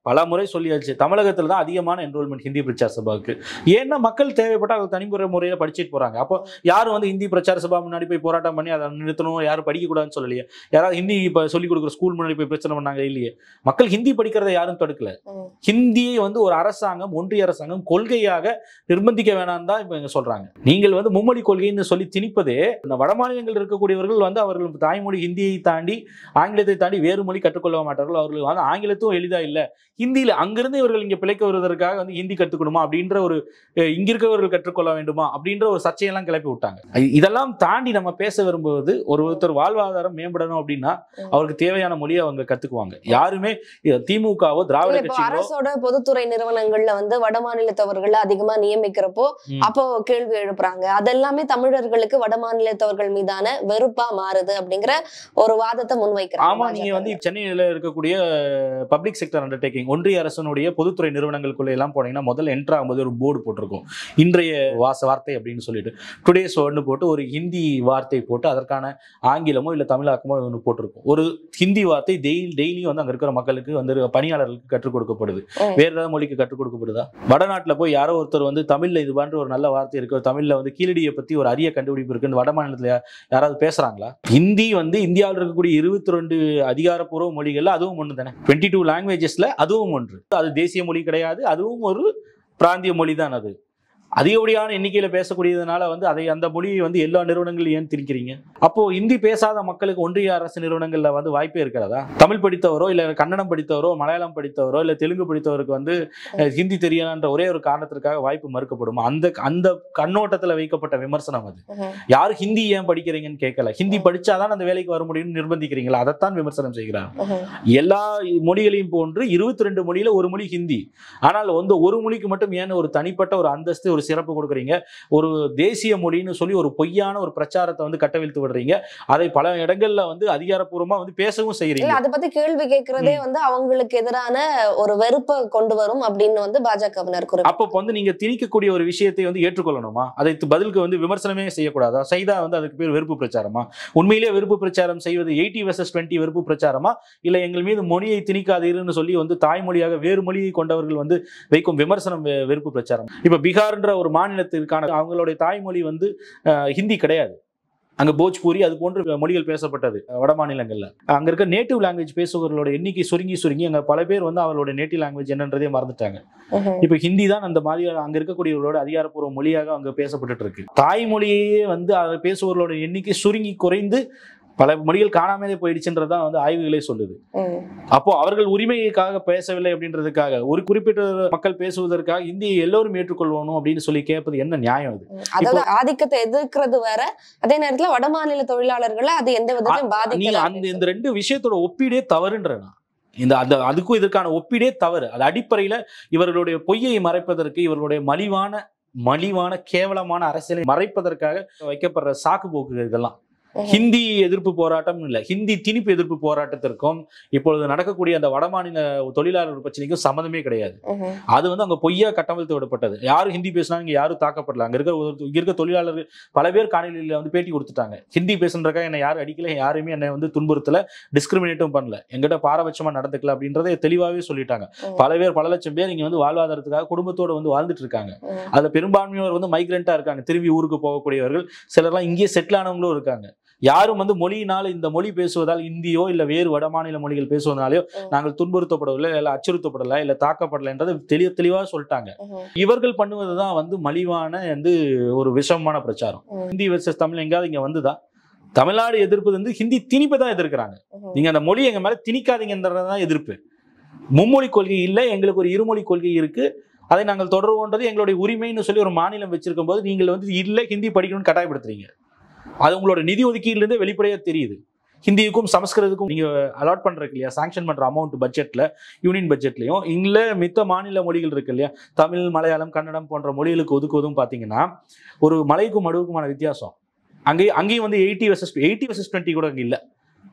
பல முறை சொல்லியாச்சு தமிழகத்துல தான் அதிகமான என்ரோல்மெண்ட் ஹிந்தி பிரச்சார சபாவுக்கு ஏன்னா மக்கள் தேவைப்பட்ட அவங்க தனிமுறை முறையில் படிச்சுட்டு போறாங்க அப்போ யாரும் வந்து ஹிந்தி பிரச்சார சபா முன்னாடி போய் போராட்டம் பண்ணி அதை நிறுத்தணும் யாரும் படிக்கக்கூடாதுன்னு சொல்லலையே யாராவது ஹிந்தி இப்போ சொல்லிக் கொடுக்குற ஸ்கூல் முன்னாடி போய் பிரச்சனை பண்ணாங்க இல்லையே மக்கள் ஹிந்தி படிக்கிறதை யாரும் தடுக்கல ம். ஹிந்தியை வந்து ஒரு அரசாங்கம் ஒன்றிய அரசாங்கம் கொள்கையாக நிர்பந்திக்க வேணாம் தான் இப்போ இங்க சொல்றாங்க நீங்கள் வந்து மும்மொழி கொள்கைன்னு சொல்லி திணிப்பதே இந்த வட மாநிலங்களில் இருக்கக்கூடியவர்கள் வந்து அவர்கள் தாய்மொழி ஹிந்தியை தாண்டி ஆங்கிலத்தை தாண்டி வேறு மொழி கற்றுக்கொள்ள மாட்டார்கள் அவர்கள் வந்து ஆங்கிலத்தும் எளிதா இல்லை ஹிந்தியில் அங்கிருந்து இவர்கள் இங்கே பிழைக்க வருவதற்காக வந்து ஹிந்தி கற்றுக்கணுமா அப்படின்ற ஒரு அஹ், இங்க இருக்கிறவர்கள் கற்றுக்கொள்ள வேண்டுமா அப்படின்ற ஒரு சர்ச்சையெல்லாம் கிளப்பி விட்டாங்க இ- இதெல்லாம் தாண்டி நம்ம பேச விரும்புவது ஒரு ஒருத்தர் வாழ்வாதாரம் மேம்படணும் அப்படின்னா ம். அவருக்கு தேவையான மொழியை அவங்க கத்துக்குவாங்க யாருமே இது திமுகவோ திராவிட இல்ல இப்போ கட்சிகளோ அரசோட பொதுத்துறை நிறுவனங்கள்ல வந்து வட மாநிலத்தவர்களை அதிகமா நியமிக்கிறப்போ ம். அப்போ கேள்வி எழுப்புறாங்க அதெல்லாமே தமிழர்களுக்கு வட மாநிலத்தவர்கள் மீதான வெறுப்பா மாறுது அப்படிங்கிற ஒரு வாதத்தை முன்வைக்கிறாங்க ஆமா நீங்க பாஜக. வந்து சென்னையில இருக்கக்கூடிய பப்ளிக் செக்டர் அண்டர்டேக்கிங் ஒன்றிய அரசனுடைய பொதுத்துறை நிறுவனங்களுக்குள்ள எல்லாம் போனீங்கன்னா முதல்ல என்ட்ரு ஆகும்போது ஒரு போர்டு போட்டிருக்கும் இன்றைய வாச வார்த்தை அப்படின்னு சொல்லிட்டு டுடேஸ் வேர்ட்னு போட்டு ஒரு ஹிந்தி வார்த்தை போட்டு அதற்கான ஆங்கிலமோ இல்லை தமிழாக்கமோ ஒன்று போட்டிருக்கும் ஒரு ஹிந்தி வார்த்தை டெய்லி டெய்லியும் வந்து அங்க இருக்கிற மக்களுக்கு வந்து பணியாளர்களுக்கு கற்றுக் கொடுக்கப்படுது ம். வேற ஏதாவது மொழிக்கு கற்றுக் கொடுக்கப்படுதா வடநாட்டுல போய் யாரோ ஒருத்தர் வந்து தமிழ்ல இது மாதிரி ஒரு நல்ல வார்த்தை இருக்கு தமிழ்ல வந்து கீழடியை பத்தி ஒரு அரிய கண்டுபிடிப்பு இருக்குன்னு வட மாநிலத்துல யா- யாராவது பேசுறாங்களா ஹிந்தி வந்து இந்தியாவில் இருக்கக்கூடிய இருபத்தி ரெண்டு அதிகாரப்பூர்வ மொழிகள்ல அதுவும் ஒன்று தானே டுவெண்ட்டி டூ லாங்குவேஜஸ்ல அதுவும் ஒன்று அது தேசிய மொழி கிடையாது அதுவும் ஒரு பிராந்திய மொழி தான் அது அதிகப்படியான எண்ணிக்கையில பேசக்கூடியதுனால வந்து அதை அந்த மொழியை வந்து எல்லா நிறுவனங்களையும் ஏன் திணிக்கிறீங்க அப்போ ஹிந்தி பேசாத மக்களுக்கு ஒன்றிய அரசு நிறுவனங்கள்ல வந்து வாய்ப்பே இருக்கிறதா தமிழ் படித்தவரோ இல்ல கன்னடம் படித்தவரோ மலையாளம் படித்தவரோ இல்ல தெலுங்கு படித்தவருக்கு வந்து அஹ், ஹிந்தி தெரியலன்ற ஒரே ஒரு காரணத்திற்காக வாய்ப்பு மறுக்கப்படும் அந்த அந்த கண்ணோட்டத்துல வைக்கப்பட்ட விமர்சனம் அது ம்ஹும். யார் ஹிந்தி ஏன் படிக்கிறீங்கன்னு கேட்கல ஹிந்தி படிச்சாதான் அந்த வேலைக்கு வர முடியும்னு நிர்பந்திக்கிறீங்களா அதைத்தான் விமர்சனம் செய்கிறார் ம்ஹும். எல்லா மொழிகளையும் போன்று இருபத்தி ரெண்டு மொழியில ஒரு மொழி ஹிந்தி ஆனால் வந்து ஒரு மொழிக்கு மட்டும் ஏன் ஒரு தனிப்பட்ட ஒரு அந்தஸ்து ஒரு சிறப்பு கொடுக்குறீங்க ஒரு தேசிய மொழின்னு சொல்லி ஒரு பொய்யான ஒரு பிரச்சாரத்தை வந்து கட்டவிழ்த்து விடுறீங்க அதை பல இடங்கள்ல வந்து அதிகாரப்பூர்வமா வந்து பேசவும் இல்ல செய்கிறீங்க அதை பத்தி கேள்வி கேட்கறதே வந்து அவங்களுக்கு எதிரான ஒரு வெறுப்பை கொண்டு வரும் அப்படின்னு வந்து பாஜகவினர் குறிப்பிட்டாங்க அப்போ வந்து நீங்க திணிக்கக்கூடிய ஒரு விஷயத்தை வந்து ஏற்றுக்கொள்ளணுமா அதை து- பதிலுக்கு வந்து விமர்சனமே செய்யக்கூடாதா செய்தா வந்து அதுக்கு பேர் வெறுப்பு பிரச்சாரமா உண்மையிலேயே வெறுப்பு பிரச்சாரம் செய்வது எயிட்டி வர்சஸ் டுவெண்ட்டி வெறுப்பு பிரச்சாரமா இல்ல எங்கள் மீது மொழியை திணிக்காதீர்னு சொல்லி வந்து தாய்மொழியாக வேறு மொழியை கொண்டவர்கள் வந்து வைக்கும் விமர்சனம் வெ- வெறுப்பு பிரச்சாரம் இப்ப பீகார்ன்ற ஒரு மாநிலத்திற்கான அவங்களுடைய தாய்மொழி வந்து அஹ், ஹிந்தி கிடையாது அங்க போஜ்பூரி அது போன்ற மொழிகள் பேசப்பட்டது அஹ், வட மாநிலங்கள்ல அங்க இருக்க நேட்டிவ் லாங்குவேஜ் பேசுபவர்களோட எண்ணிக்கை சுருங்கி சுருங்கி அங்க பல பேர் வந்து அவங்களோட நேட்டிவ் லாங்குவேஜ் என்னன்றதே மறந்துட்டாங்க ம்ஹும். இப்போ ஹிந்தி தான் அந்த மாதிரி அங்க இருக்கக்கூடியவர்களோட அதிகாரப்பூர்வ மொழியாக அங்க பேசப்பட்டுட்டு இருக்கு தாய்மொழியே வந்து அதை பேசுபவர்களோட எண்ணிக்கை சுருங்கி குறைந்து பல மொழிகள் காணாமலே போயிடுச்சுன்றதான் வந்து ஆய்வுகளே சொல்லுது ம். அப்போ அவர்கள் உரிமைக்காக பேசவில்லை அப்படின்றதுக்காக ஒரு குறிப்பிட்ட மக்கள் பேசுவதற்காக இந்தியை எல்லோரும் ஏற்றுக்கொள்ளணும் அப்படின்னு சொல்லி கேட்பது என்ன நியாயம் அது ம். அதாவது ஆதிக்கத்தை எதிர்க்கிறது வேற அதே நேரத்துல வட மாநில தொழிலாளர்களை அது எந்த விதத்திலும் நீங்க பாதிக்கல அந்த இந்த ரெண்டு விஷயத்தோட ஒப்பீடே தவறுன்ற நான் இந்த அந்த அதுக்கும் இதற்கான ஒப்பீடே தவறு அது அடிப்படையில இவர்களுடைய பொய்யை மறைப்பதற்கு இவர்களுடைய மலிவான மலிவான கேவலமான அரசியலை மறைப்பதற்காக வைக்கப்படுற சாக்கு போக்கு இதெல்லாம் ம்ஹும். ஹிந்தி எதிர்ப்பு போராட்டம் இல்ல ஹிந்தி திணிப்பு எதிர்ப்பு போராட்டத்திற்கும் இப்பொழுது நடக்கக்கூடிய அந்த வடமாநில தொழிலாளர் பிரச்சனைக்கும் சம்மந்தமே கிடையாது ம்ஹும். அது வந்து அங்க பொய்யா கட்டமைத்து விடப்பட்டது யாரும் ஹிந்தி பேசினா இங்க யாரும் தாக்கப்படல அங்க இருக்க ஒரு- இங்க இருக்க தொழிலாளர்கள் பல பேர் காணொலியில வந்து பேட்டி கொடுத்துட்டாங்க ஹிந்தி பேசுன்றக்கா என்னை யாரும் அடிக்கல யாருமே என்னை வந்து துன்புறுத்தல டிஸ்கிரிமினேட்டும் பண்ணல எங்கிட்ட பாரபட்சமா நடந்துக்கல அப்படின்றத தெளிவாவே சொல்லிட்டாங்க ம். பல பேர் பல லட்சம் பேர் இங்க வந்து வாழ்வாதாரத்துக்காக குடும்பத்தோட வந்து வாழ்ந்துட்டு இருக்காங்க ம். அதுல பெரும்பான்மையோர் வந்து மைக்ரெண்டா இருக்காங்க திரும்பி ஊருக்கு போகக்கூடியவர்கள் சிலர்லாம் இங்கேயே செட்டில் ஆனவங்களும் இருக்காங்க யாரும் வந்து மொழியினால் இந்த மொழி பேசுவதால் இந்தியோ இல்ல வேறு வடமாநில மொழிகள் பேசுவதனாலயோ ம். நாங்கள் துன்புறுத்தப்படவில்லை இல்ல அச்சுறுத்தப்படல இல்ல தாக்கப்படலைன்றது தெளிய தெளிவா சொல்லிட்டாங்க ம்ஹும். இவர்கள் பண்ணுவதுதான் வந்து மலிவான வந்து ஒரு விஷமமான பிரச்சாரம் ம். ஹிந்தி வெர்சஸ் தமிழ் எங்கேயாவது இங்க வந்துதா தமிழ்நாடு எதிர்ப்பு வந்து ஹிந்தி திணிப்பை தான் எதிர்க்கிறாங்க ம்ஹும். நீங்க அந்த மொழி எங்க மேல திணிக்காதீங்கன்றது தான் எதிர்ப்பு மும்மொழி கொள்கை இல்லை எங்களுக்கு ஒரு இருமொழி கொள்கை இருக்கு அதை நாங்கள் தொடருவோன்றது எங்களுடைய உரிமைன்னு சொல்லி ஒரு மாநிலம் வச்சிருக்கும் போது நீங்கள் வந்து இல்லை ஹிந்தி படிக்கணும்னு கட்டாயப்படுத்துறீங்க அது உங்களோட நிதி ஒதுக்கீடுலேருந்து வெளிப்படையா தெரியுது ஹிந்திக்கும் சமஸ்கிருதத்துக்கும் நீங்க அலாட் பண்றதுக்கு இல்லையா சாங்ஷன் பண்ற அமௌண்ட் பட்ஜெட்ல யூனியன் பட்ஜெட்லயும் இங்கில மித்த மாநில மொழிகள் இருக்கு இல்லையா தமிழ் மலையாளம் கன்னடம் போன்ற மொழிகளுக்கு ஒதுக்குவதும் பாத்தீங்கன்னா ஒரு மலைக்கும் மடுவுக்குமான வித்தியாசம் அங்கேயும் அங்கேயும் வந்து eighty versus eighty versus twenty கூட அங்கே இல்லை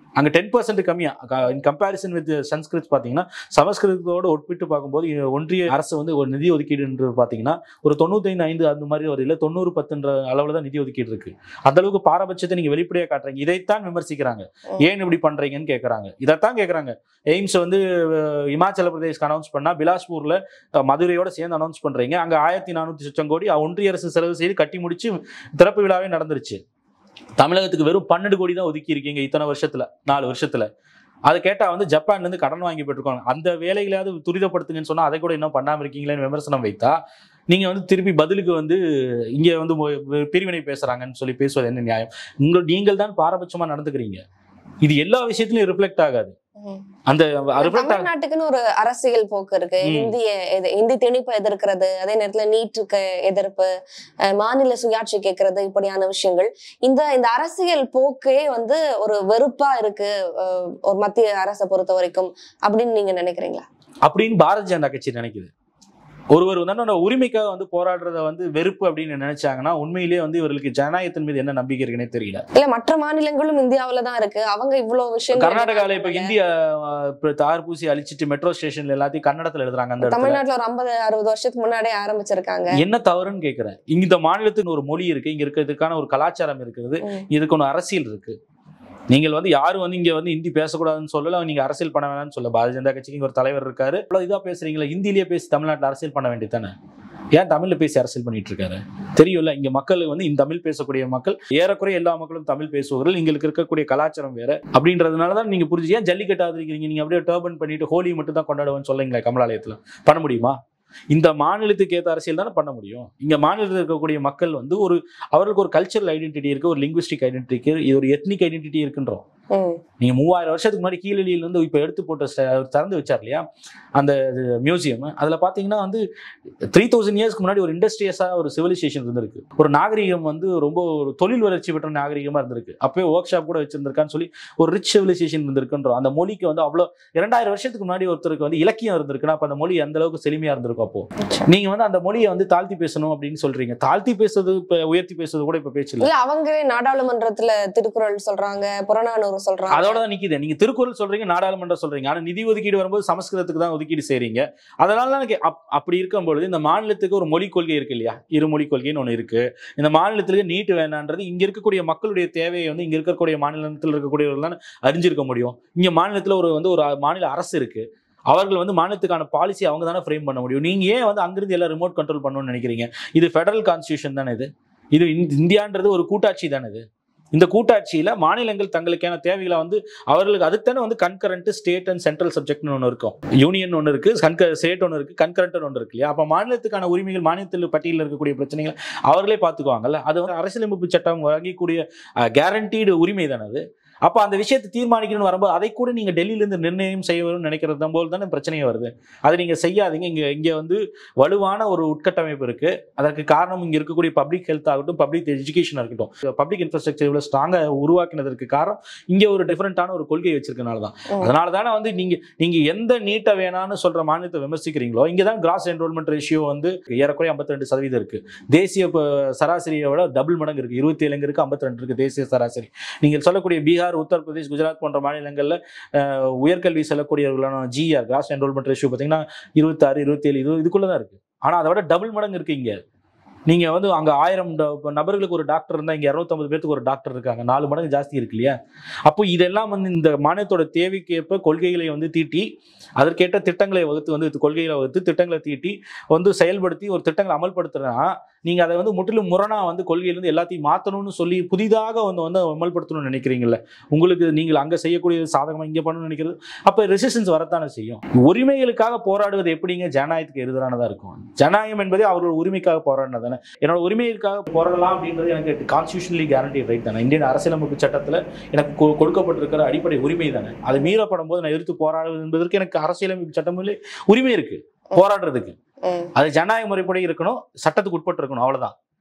அங்க டென் பர்சன்ட் கம்மியா இன் கம்பேரிசன் வித் சன்ஸ்கிருத் பாத்தீங்கன்னா சமஸ்கிருதத்தோட ஒப்பிட்டு பார்க்கும்போது இ- ஒன்றிய அரசு வந்து ஒரு நிதி ஒதுக்கீடுன்றது பாத்தீங்கன்னா ஒரு தொண்ணூத்தைந்து ஐந்து அந்த மாதிரி ஒரு இல்லை தொண்ணூறு பத்துன்ற அளவுல தான் நிதி ஒதுக்கீடு இருக்கு அந்த அளவுக்கு பாரபட்சத்தை நீங்க வெளிப்படையா காட்டுறீங்க இதைத்தான் விமர்சிக்கிறாங்க ம். ஏன் இப்படி பண்றீங்கன்னு கேக்குறாங்க இதைத்தான் கேக்குறாங்க எய்ம்ஸ் வந்து அஹ், இமாச்சல பிரதேஷ்க்கு அனௌன்ஸ் பண்ணா பிலாஸ்பூர்ல அஹ், மதுரையோட சேர்ந்து அனௌன்ஸ் பண்றீங்க அங்க ஆயிரத்தி நானூத்தி சொச்சம் கோடி ஒன்றிய அரசு செலவு செய்து கட்டி முடிச்சு திறப்பு விழாவே நடந்துருச்சு தமிழகத்துக்கு வெறும் பன்னெண்டு கோடி தான் ஒதுக்கி இருக்கீங்க இத்தனை வருஷத்துல நாலு வருஷத்துல அதை கேட்டா வந்து ஜப்பான்ல இருந்து கடன் வாங்கி பெற்றிருக்காங்க அந்த வேலைகளையாவது துரிதப்படுத்துங்கன்னு சொன்னா அதை கூட இன்னும் பண்ணாம இருக்கீங்களேன்னு விமர்சனம் வைத்தா நீங்க வந்து திருப்பி பதிலுக்கு வந்து இங்க வந்து மொ- பிரிவினை பேசுறாங்கன்னு சொல்லி பேசுவது என்ன நியாயம் உங்கள் நீங்கள் தான் பாரபட்சமா நடந்துக்கிறீங்க இது எல்லா விஷயத்திலும் ரிஃப்ளெக்ட் ஆகாது ம். அந்த ரிஃப்ளெக்ட் ஆக தமிழ்நாட்டுக்குன்னு ஒரு அரசியல் போக்கு இருக்கு ம். இந்திய எது- இந்தி திணிப்பை எதிர்க்கிறது அதே நேரத்துல நீட்டுக்கு எதிர்ப்பு அஹ், மாநில சுயாட்சி கேட்கறது இப்படியான விஷயங்கள் இந்த இந்த அரசியல் போக்கே வந்து ஒரு வெறுப்பா இருக்கு அஹ், ஒரு மத்திய அரசை பொறுத்த வரைக்கும் அப்படின்னு நீங்க நினைக்கிறீங்களா அப்படின்னு பாரதிய ஜனதா கட்சி நினைக்குது ஒருவர் வந்து தன்னோட உரிமைக்காக வந்து போராடுறத வந்து வெறுப்பு அப்படின்னு நினைச்சாங்கன்னா உண்மையிலேயே வந்து இவர்களுக்கு ஜனநாயகத்தின் மீது என்ன நம்பிக்கை இருக்குன்னே தெரியல இல்ல மற்ற மாநிலங்களும் இந்தியாவுல தான் இருக்கு அவங்க இவ்வளவு விஷயம் கர்நாடகால இப்ப ஹிந்தி அஹ், இப்ப தார் பூசி அழிச்சிட்டு மெட்ரோ ஸ்டேஷன்ல எல்லாத்தையும் கன்னடத்துல எழுதுறாங்க அந்த இடத்துல தமிழ்நாட்டுல ஒரு ஐம்பது அறுபது வருஷத்துக்கு முன்னாடியே ஆரம்பிச்சிருக்காங்க என்ன தவறுன்னு கேக்குறேன் இங்க இந்த மாநிலத்துக்கு ஒரு மொழி இருக்கு இங்க இருக்கிறதுக்கான ஒரு கலாச்சாரம் இருக்குது ம். இதுக்கு ஒன்று அரசியல் இருக்கு நீங்கள் வந்து யாரும் வந்து இங்க வந்து ஹிந்தி பேசக்கூடாதுன்னு சொல்லல நீங்க அரசியல் பண்ண வேணாம்னு சொல்ல பாரதிய ஜனதா கட்சிக்கு இங்க ஒரு தலைவர் இருக்காரு அவ்வளவு இதா பேசுறீங்களா ஹிந்திலேயே பேசி தமிழ்நாட்டுல அரசியல் பண்ண வேண்டியதானே ஏன் தமிழ்ல பேசி அரசியல் பண்ணிட்டு இருக்காரு தெரியும்ல இங்க மக்கள் வந்து இந்த தமிழ் பேசக்கூடிய மக்கள் ஏறக்குறைய எல்லா மக்களும் தமிழ் பேசுபவர்கள் எங்களுக்கு இருக்கக்கூடிய கலாச்சாரம் வேற அப்படின்றதுனால தான் நீங்க புரிஞ்சு ஏன் ஜல்லிக்கட்டு ஆதரிக்கிறீங்க நீங்க அப்படியே டர்பன் பண்ணிட்டு ஹோலி மட்டும் தான் கொண்டாடுவேன்னு சொல்லுங்களேன் கமலாலயத்துல பண்ண முடியுமா இந்த மாநிலத்துக்கு ஏற்ற அரசியல் தானே பண்ண முடியும் இங்க மாநிலத்தில் இருக்கக்கூடிய மக்கள் வந்து ஒரு அவர்களுக்கு ஒரு கல்ச்சரல் ஐடென்டிட்டி இருக்கு ஒரு லிங்குவிஸ்டிக் ஐடென்டிட்டி இருக்கு இது ஒரு எத்னிக் ஐடென்டிட்டி இருக்குன்றோம் ம். நீங்க மூவாயிரம் வருஷத்துக்கு முன்னாடி கீழடியில் வந்து இப்போ எடுத்து போட்ட ஸ்ட- அவர் திறந்து வச்சார் இல்லையா அந்த மியூசியம் அதுல பாத்தீங்கன்னா வந்து த்ரீ தௌசண்ட் இயர்ஸ்க்கு முன்னாடி ஒரு இண்டஸ்ட்ரியஸா ஒரு சிவிலைசேஷன் இருந்திருக்கு ஒரு நாகரிகம் வந்து ரொம்ப ஒரு தொழில் வளர்ச்சி பெற்ற நாகரிகமா இருந்திருக்கு அப்பவே ஒர்க் ஷாப் கூட வச்சிருந்திருக்கான்னு சொல்லி ஒரு ரிச் சிவிலைசேஷன் இருந்திருக்குன்றோம் அந்த மொழிக்கு வந்து அவ்வளோ இரண்டாயிரம் வருஷத்துக்கு முன்னாடி ஒருத்தருக்கு வந்து இலக்கியம் இருந்திருக்குன்னா அப்ப அந்த மொழி அந்த அளவுக்கு செழுமையா இருந்திருக்கும் அப்போ நீங்க வந்து அந்த மொழியை வந்து தாழ்த்தி பேசணும் அப்படின்னு சொல்றீங்க தாழ்த்தி பேசுறது இப்ப உயர்த்தி பேசுறது கூட இப்ப பேச்சு இல்ல இல்ல அவங்களே நாடாளுமன்றத்துல திருக்குறள் சொல்றாங்க புறநானூறு சொல்றாங்க அதோட தான் நிக்குது நீங்க திருக்குறள் சொல்றீங்க நாடாளுமன்றம் சொல்றீங்க ஆனா நிதி ஒதுக்கீடு வரும்போது சமஸ்கிருதத்துக்கு தான் ஒதுக்கீடு செய்றீங்க அதனால தான் எனக்கு அப்- அப்படி இருக்கும் பொழுது இந்த மாநிலத்துக்கு ஒரு மொழிக் கொள்கை இருக்கு இல்லையா இருமொழி கொள்கைன்னு ஒன்று இருக்கு இந்த மாநிலத்திற்கு நீட்டு வேணான்றது இங்க இருக்கக்கூடிய மக்களுடைய தேவையை வந்து இங்க இருக்கக்கூடிய மாநிலத்தில் இருக்கக்கூடியவர்கள் தான் அறிஞ்சிருக்க முடியும் இங்க மாநிலத்துல ஒரு வந்து ஒரு மாநில அரசு இருக்கு அவர்கள் வந்து மாநிலத்துக்கான பாலிசி அவங்க தானே ஃப்ரேம் பண்ண முடியும் நீங்க ஏன் வந்து அங்கிருந்து எல்லாம் ரிமோட் கண்ட்ரோல் பண்ணணும்னு நினைக்கிறீங்க இது ஃபெடரல் கான்ஸ்டியூஷன் தானே இது இது இந்~ இந்தியான்றது ஒரு கூட்டாட்சி தானே இது இந்த கூட்டாட்சியில மாநிலங்கள் தங்களுக்கான தேவைகளை வந்து அவர்களுக்கு அதுதானே வந்து கன்கரண்ட் ஸ்டேட் அண்ட் சென்ட்ரல் சப்ஜெக்ட்னு ஒன்று இருக்கும் யூனியன் ஒன்று இருக்கு கன்க ஸ்டேட் ஒன்று இருக்கு கன்கரண்ட் ஒன்று இருக்கு இல்லையா அப்போ மாநிலத்துக்கான உரிமைகள் மாநிலத்தில் பட்டியலில் இருக்கக்கூடிய பிரச்சனைகள் அவர்களே பார்த்துக்குவாங்கல்ல அது வந்து அரசியலமைப்பு சட்டம் வழங்கக்கூடிய கேரண்டீடு உரிமை தானே அது அப்போ அந்த விஷயத்தை தீர்மானிக்கணும்னு வரும்போது அதை கூட நீங்கள் டெல்லியிலேருந்து நிர்ணயம் செய்ய வரும்னு நினைக்கிறது தான் போல் தானே பிரச்சனையே வருது அதை நீங்கள் செய்யாதீங்க இங்கே இங்கே வந்து வலுவான ஒரு உட்கட்டமைப்பு இருக்கு அதற்கு காரணம் இங்கே இருக்கக்கூடிய பப்ளிக் ஹெல்த் ஆகட்டும் பப்ளிக் எஜுகேஷன் இருக்கட்டும் பப்ளிக் இன்ஃப்ராஸ்ட்ரக்சர் இவ்வளோ ஸ்ட்ராங்காக உருவாக்கினதற்கு காரணம் இங்கே ஒரு டிஃப்ரெண்ட்டான ஒரு கொள்கை வச்சிருக்கனால தான் ம். அதனால தானே வந்து நீங்க நீங்க எந்த நீட்டை வேணாம்னு சொல்ற மாநிலத்தை விமர்சிக்கிறீங்களோ இங்கே தான் கிராஸ் என்ரோல்மெண்ட் ரேஷியோ வந்து ஏறக்குறைய 52% சதவீதம் இருக்கு தேசிய ப- சராசரியை விட டபுள் மடங்கு இருக்கு இருபத்தி ஏழுங்க இருக்கு 52 இருக்கு தேசிய சராசரி நீங்கள் சொல்லக்கூடிய பீகார் உத்தரப்பிரதேஷ் குஜராத் போன்ற மாநிலங்களில் அஹ், உயர்கல்வி செல்லக்கூடியவர்களான ஜிஆர் கிராஸ் என்ரோல்மெண்ட் ரேஷியோ பார்த்தீங்கன்னா இருபத்தாறு இருபத்தேழு இது இதுக்குள்ள தான் இருக்கு ஆனா அதை விட டபுள் மடங்கு இருக்கு இங்க நீங்க வந்து அங்க ஆயிரம் ட- நபர்களுக்கு ஒரு டாக்டர் இருந்தா இங்க 250 பேருக்கு ஒரு டாக்டர் இருக்காங்க நாலு மடங்கு ஜாஸ்தி இருக்கு இல்லையா அப்போ இதெல்லாம் வந்து இந்த மாநிலத்தோட தேவைக்கேற்ப கொள்கைகளை வந்து தீட்டி அதற்கேற்ற திட்டங்களை வகுத்து வந்து கொள்கைகளை வகுத்து திட்டங்களை தீட்டி வந்து செயல்படுத்தி ஒரு திட்டங்களை அமல்படுத்துனா நீங்க அதை வந்து முற்றிலும் முரணா வந்து கொள்கையிலிருந்து எல்லாத்தையும் மாத்தணும்னு சொல்லி புதிதாக வந்து வந்து அமல்படுத்தணும்னு நினைக்கிறீங்கல்ல உங்களுக்கு நீங்கள் அங்க செய்யக்கூடிய சாதகமா இங்க பண்ணணும்னு நினைக்கிறது அப்ப ரெசிஸ்டன்ஸ் வரத்தானே செய்யும் உரிமைகளுக்காக போராடுவது எப்படிங்க ஜனநாயகத்துக்கு எதிரானதா இருக்கும் ஜனநாயகம் என்பதே அவர்களோட உரிமைக்காக போராடினது தானே என்னோட உரிமைகளுக்காக போராடலாம் அப்படின்றது எனக்கு கான்ஸ்டியூஷனலி கேரண்டி ரைட் தானே இந்தியன் அரசியலமைப்பு சட்டத்துல எனக்கு கொ- கொடுக்கப்பட்டிருக்கிற அடிப்படை உரிமை தானே அது மீறப்படும் போது நான் எதிர்த்து போராடுவது என்பதற்கு எனக்கு அரசியலமைப்பு சட்டமில்லை உரிமை இருக்கு போராடுறதுக்கு ம். அது ஜனநாயக முறைப்படி இருக்கணும் சட்டத்துக்கு உட்பட்டு இருக்கணும் அவ்வளவுதான்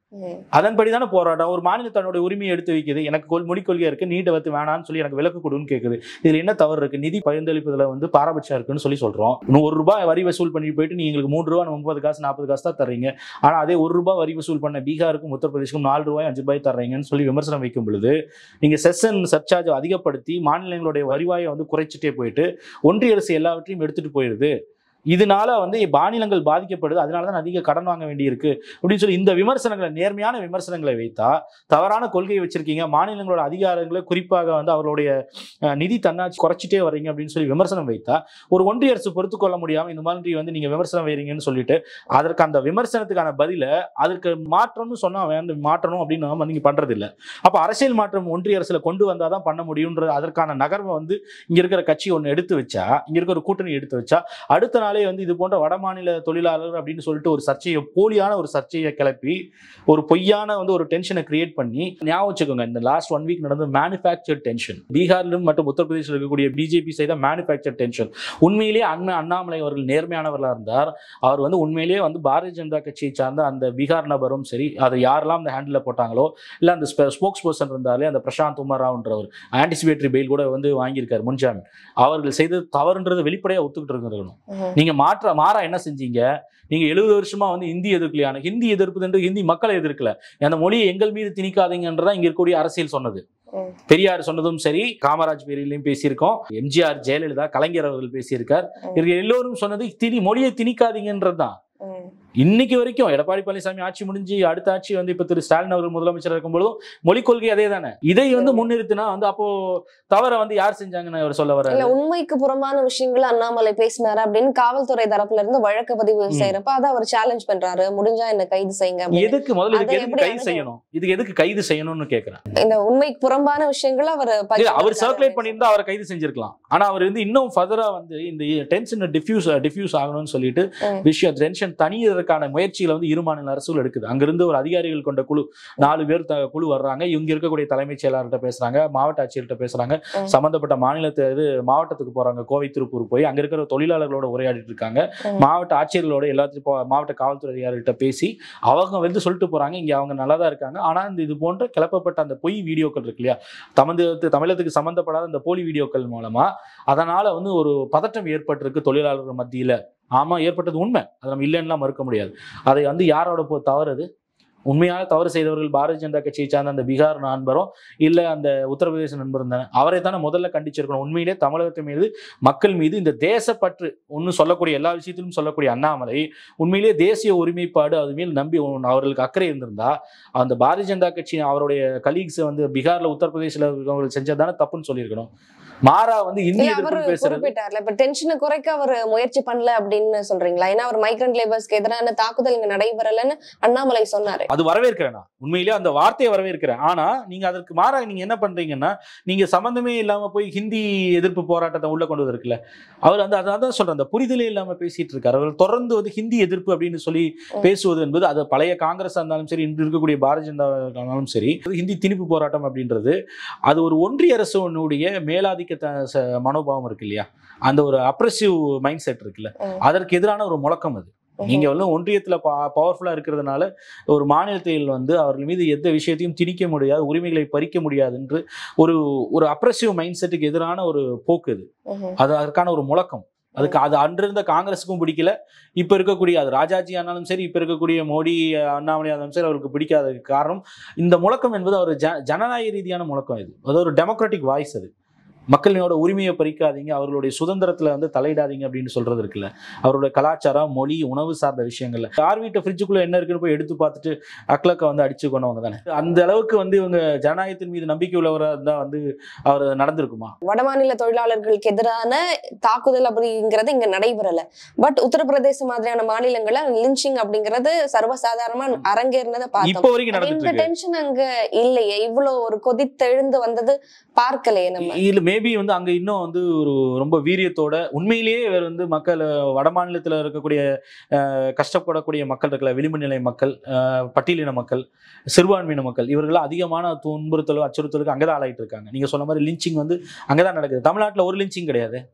ம். அதன்படி தானே போராட்டம் ஒரு மாநிலம் தன்னுடைய உரிமையை எடுத்து வைக்குது எனக்கு கொள் மொழி கொள்கை இருக்கு நீட்டை வந்து வேணாம்னு சொல்லி எனக்கு விலக்கு கொடுன்னு கேக்குது இதுல என்ன தவறு இருக்கு நிதி பகிர்ந்தளிப்பதுல வந்து பாரபட்சம் இருக்குன்னு சொல்லி சொல்றோம் இன்னும் ஒரு ரூபாய் வரி வசூல் பண்ணி போயிட்டு நீங்க எங்களுக்கு மூணு ரூபா முப்பது காசு நாற்பது காசு தான் தர்றீங்க ஆனா அதே ஒரு ரூபாய் வரி வசூல் பண்ண பீகாருக்கும் உத்தரப்பிரதேசுக்கும் நாலு ரூபாய் அஞ்சு ரூபாய் தர்றீங்கன்னு சொல்லி விமர்சனம் வைக்கும் பொழுது நீங்க செஷன் சர்ச்சார்ஜ் அதிகப்படுத்தி மாநிலங்களுடைய வருவாயை வந்து குறைச்சிட்டே போயிட்டு ஒன்றிய அரசு எல்லாவற்றையும் எடுத்துட்டு போயிடுது இதனால வந்து மாநிலங்கள் பாதிக்கப்படுது அதனால தான் அதிக கடன் வாங்க வேண்டியிருக்கு அப்படின்னு சொல்லி இந்த விமர்சனங்களை நேர்மையான விமர்சனங்களை வைத்தா தவறான கொள்கையை வச்சிருக்கீங்க மாநிலங்களோட அதிகாரங்களை குறிப்பாக வந்து அவர்களுடைய அஹ், நிதி தன்னாட்சி குறைச்சிட்டே வர்றீங்க அப்படின்னு சொல்லி விமர்சனம் வைத்தா ஒரு ஒன்றிய அரசு பொறுத்து கொள்ள முடியாம இந்த மாதிரி வந்து நீங்க விமர்சனம் வைறீங்கன்னு சொல்லிட்டு அதற்கு அந்த விமர்சனத்துக்கான பதில அதற்கு மாற்றம்னு சொன்னா வேண்டாம் மாற்றணும் அப்படின்னு நாம நீங்க பண்றது இல்ல அப்ப அரசியல் மாற்றம் ஒன்றிய அரசுல கொண்டு வந்தாதான் பண்ண முடியும்ன்ற அதற்கான நகர்வை வந்து இங்க இருக்கிற கட்சி ஒன்று எடுத்து வச்சா இங்க இருக்கிற ஒரு கூட்டணி எடுத்து வச்சா அடுத்த நாளே வந்து இது போன்ற வடமாநில தொழிலாளர் அப்படின்னு சொல்லிட்டு ஒரு சர்ச்சையை போலியான ஒரு சர்ச்சையை கிளப்பி ஒரு பொய்யான வந்து ஒரு டென்ஷனை கிரியேட் பண்ணி ஞாபகம் வச்சுக்கோங்க இந்த லாஸ்ட் ஒன் வீக் நடந்த மேனுஃபேக்சர் டென்ஷன் பீகாரிலும் மற்றும் உத்தரப்பிரதேசில் இருக்கக்கூடிய பிஜேபி செய்த மேனுஃபேக்சர் டென்ஷன் உண்மையிலேயே அண்ணா அண்ணாமலை அவர்கள் நேர்மையானவர்களாக இருந்தார் அவர் வந்து உண்மையிலேயே வந்து பாரதிய ஜனதா கட்சியை சார்ந்த அந்த பீகார் நபரும் சரி அதை யாரெல்லாம் அந்த ஹேண்டில் போட்டாங்களோ இல்லை அந்த ஸ்போக்ஸ் பர்சன் இருந்தாலே அந்த பிரசாந்த் உமர் ராவ்ன்றவர் ஆன்டிசிபேட்டரி பெயில் கூட வந்து வாங்கியிருக்காரு முன்ஜாமீன் அவர்கள் செய்தது தவறுன்றது வெளிப்படையாக ஒத்துக்கிட்டு இருக்கணும் ம். நீங்க மாற்ற மாறா என்ன செஞ்சீங்க நீங்க எழுபது வருஷமா வந்து ஹிந்தி எதிர்க்கலையான ஹிந்தி எதிர்ப்புதுன்றது ஹிந்தி மக்களை எதிர்க்கல அந்த மொழியை எங்கள் மீது திணிக்காதீங்கன்றதான் இங்க இருக்கக்கூடிய அரசியல் சொன்னது ம். பெரியார் சொன்னதும் சரி காமராஜ் பேரிலையும் பேசியிருக்கோம் எம்ஜிஆர் ஜெயலலிதா கலைஞர் அவர்கள் பேசியிருக்கார் ம். இவங்க எல்லோரும் சொன்னது திணி மொழியை திணிக்காதீங்கன்றதுதான் ம். இன்னைக்கு வரைக்கும் எடப்பாடி பழனிசாமி ஆட்சி முடிஞ்சு அடுத்த ஆட்சி வந்து இப்ப திரு ஸ்டாலின் அவர்கள் முதலமைச்சர் இருக்கும்பொழுதும் மொழிக் கொள்கை அதே தானே இதை வந்து முன்னிறுத்தினா வந்து அப்போ தவற வந்து யார் செஞ்சாங்கன்னு அவர் சொல்ல வர இல்ல உண்மைக்கு புறம்பான விஷயங்களை அண்ணாமலை பேசினாரு அப்படின்னு காவல்துறை தரப்புல இருந்து வழக்கு பதிவு ம். செய்யறப்ப அதை அவர் சேலஞ்ச் பண்றாரு முடிஞ்சா என்ன கைது செய்யுங்க அப்படின்னு. எதுக்கு முதல்ல இதுக்கு அதை எதுக்கு எப்படி கைது அணுக- செய்யணும் இதுக்கு எதுக்கு கைது செய்யணும்னு கேக்குறேன் இந்த உண்மைக்கு புறம்பான விஷயங்களை அவர் இல்ல அவர் சர்க்குலேட் பண்ணியிருந்தா அவரை கைது செஞ்சிருக்கலாம் ஆனா அவர் வந்து இன்னும் ஃபர்தரா வந்து இந்த டென்ஷன் டிஃப்யூஸ் டிஃப்யூஸ் ஆகணும்னு சொல்லிட்டு ம். விஷயம் டென்ஷன் தனியதற்கான முயற்சிகளை வந்து இரு மாநில அரசுகள் எடுக்குது அங்கிருந்து ஒரு அதிகாரிகள் கொண்ட குழு நாலு பேர் த- குழு வர்றாங்க இங்க இருக்கக்கூடிய தலைமைச் செயலாளர்கிட்ட பேசுறாங்க மாவட்ட ஆட்சியர்கிட்ட பேசுறாங்க ம். சம்பந்தப்பட்ட மாநிலத்து இது மாவட்டத்துக்கு போறாங்க கோவை திருப்பூர் போய் அங்க இருக்கிற தொழிலாளர்களோட உரையாடிட்டு இருக்காங்க ம். மாவட்ட ஆட்சியர்களோட எல்லாத்தையும் போ- மாவட்ட காவல்துறை அதிகாரிகிட்ட பேசி அவங்க வந்து சொல்லிட்டு போறாங்க இங்க அவங்க நல்லா தான் இருக்காங்க ஆனா இந்த இது போன்ற கிளப்பப்பட்ட அந்த பொய் வீடியோக்கள் இருக்கு இல்லையா தமிழகத்து தமிழகத்துக்கு சம்பந்தப்படாத அந்த போலி வீடியோக்கள் மூலமா அதனால வந்து ஒரு பதட்டம் ஏற்பட்டிருக்கு தொழிலாளர்கள் மத்தியில ஆமா ஏற்பட்டது உண்மை அதை நம்ம இல்லைன்னுலாம் மறுக்க முடியாது அதை வந்து யாரோட போ தவறு அது உண்மையாக தவறு செய்தவர்கள் பாரதிய ஜனதா கட்சியை சார்ந்த அந்த பீகார் நண்பரும் இல்ல அந்த உத்தரப்பிரதேச நண்பரும் தானே அவரை தானே முதல்ல கண்டிச்சிருக்கணும் உண்மையிலே தமிழகத்து மீது மக்கள் மீது இந்த தேசப்பற்று ஒன்று சொல்லக்கூடிய எல்லா விஷயத்திலும் சொல்லக்கூடிய அண்ணாமலை உண்மையிலேயே தேசிய ஒருமைப்பாடு அது மேல் நம்பி ஒண்ணு அவர்களுக்கு அக்கறை இருந்திருந்தா அந்த பாரதிய ஜனதா கட்சி அவருடைய கலீக்ஸ் வந்து பீகார்ல உத்தரப்பிரதேசில் இருக்கவங்க செஞ்சதானே தப்புன்னு சொல்லியிருக்கணும் மாறா வந்து இந்தி இல்ல அவர் எதிர்ப்பு பேசுறது குறிப்பிட்டார்ல இப்ப டென்ஷனை குறைக்க அவர் முயற்சி பண்ணல அப்படின்னு சொல்றீங்களா ஏன்னா அவர் மைக்ரண்ட் லேபர்ஸ்க்கு எதிரான தாக்குதல் இங்க நடைபெறலன்னு அண்ணாமலை சொன்னாரு அது வரவேற்கிறேன் நான் உண்மையிலேயே அந்த வார்த்தையை வரவேற்கிறேன் ஆனா நீங்க அதற்கு மாறாக நீங்க என்ன பண்றீங்கன்னா நீங்க சம்பந்தமே இல்லாம போய் ஹிந்தி எதிர்ப்பு போராட்டத்தை உள்ள கொண்டு வந்திருக்குல்ல அவர் வந்து அதான் தான் சொல்றேன் அந்த புரிதலே இல்லாம பேசிட்டு இருக்காரு அவர் தொடர்ந்து வந்து ஹிந்தி எதிர்ப்பு அப்படின்னு சொல்லி ம். பேசுவது என்பது அது பழைய காங்கிரஸ் இருந்தாலும் சரி இன்று இருக்கக்கூடிய பாரதிய ஜனதா இருந்தாலும் சரி ஹிந்தி திணிப்பு போராட்டம் அப்படின்றது அது ஒரு ஒன்றிய அரசுடைய மேலாதிக்க த- ச- மனோபாவம் இருக்கு இல்லையா அந்த ஒரு அப்ரெசிவ் மைண்ட் செட் இருக்குல்ல ம். அதற்கு எதிரான ஒரு முழக்கம் அது நீங்க வந்து ஒன்றியத்துல பவர்ஃபுல்லா இருக்கிறதுனால ஒரு மாநிலத்தில் வந்து அவர்கள் மீது எந்த விஷயத்தையும் திணிக்க முடியாது உரிமைகளை பறிக்க முடியாது என்று ஒரு ஒரு அப்ரெசிவ் மைண்ட் செட்டுக்கு எதிரான ஒரு போக்கு இது ம்ஹும். அது அதற்கான ஒரு முழக்கம் அதுக்கு அது அன்றிருந்த காங்கிரஸுக்கும் பிடிக்கல இப்ப இருக்கக்கூடிய அது ராஜாஜி ஆனாலும் சரி இப்ப இருக்கக்கூடிய மோடி அண்ணாமலை ஆனாலும் சரி அவருக்கு பிடிக்காததுக்கு காரணம் இந்த முழக்கம் என்பது ஒரு ஜ ஜனநாயக ரீதியான முழக்கம் இது அது ஒரு டெமோக்ராட்டிக் வாய்ஸ் அது மக்களினோட உரிமையை பறிக்காதீங்க அவர்களுடைய சுதந்திரத்துல வந்து தலையிடாதீங்க அப்படின்னு சொல்றது இருக்குல்ல அவருடைய கலாச்சாரம் மொழி உணவு சார்ந்த விஷயங்கள்ல யார் வீட்டு ஃப்ரிட்ஜுக்குள்ள என்ன இருக்குன்னு போய் எடுத்து பார்த்துட்டு அக்லக்க வந்து அடிச்சு கொண்டவங்க தானே அந்த அளவுக்கு வந்து இவங்க ஜனநாயகத்தின் மீது நம்பிக்கை உள்ளவராக இருந்தா வந்து அவர் நடந்திருக்குமா வடமாநில தொழிலாளர்களுக்கு எதிரான தாக்குதல் அப்படிங்கிறது இங்க நடைபெறல பட் உத்தரப்பிரதேச மாதிரியான மாநிலங்கள்ல லிஞ்சிங் அப்படிங்கிறது சர்வசாதாரணமா அரங்கேறினதை பார்த்தோம் இப்போ வரைக்கும் இந்த நடந்துட்டு இருக்கு டென்ஷன் அங்க இல்லையே இவ்வளவு ஒரு கொதித்தெழுந்து வந்தது பார்க்கலையே நம்ம இல்ல மேபி வந்து அங்க இன்னும் வந்து ஒரு ரொம்ப வீரியத்தோட உண்மையிலேயே இவர் வந்து மக்கள் அஹ், வட மாநிலத்துல இருக்கக்கூடிய அஹ், கஷ்டப்படக்கூடிய மக்கள் இருக்கல விளிம்பு நிலை மக்கள் அஹ், பட்டியலின மக்கள் சிறுபான்மையின மக்கள் இவர்கள் அதிகமான துன்புறுத்தலோ அச்சுறுத்தலுக்கு அங்கதான் ஆளாயிட்டு இருக்காங்க நீங்க சொன்ன மாதிரி லிஞ்சிங் வந்து அங்கதான் நடக்குது தமிழ்நாட்டுல ஒரு லிஞ்சிங் கிடையாது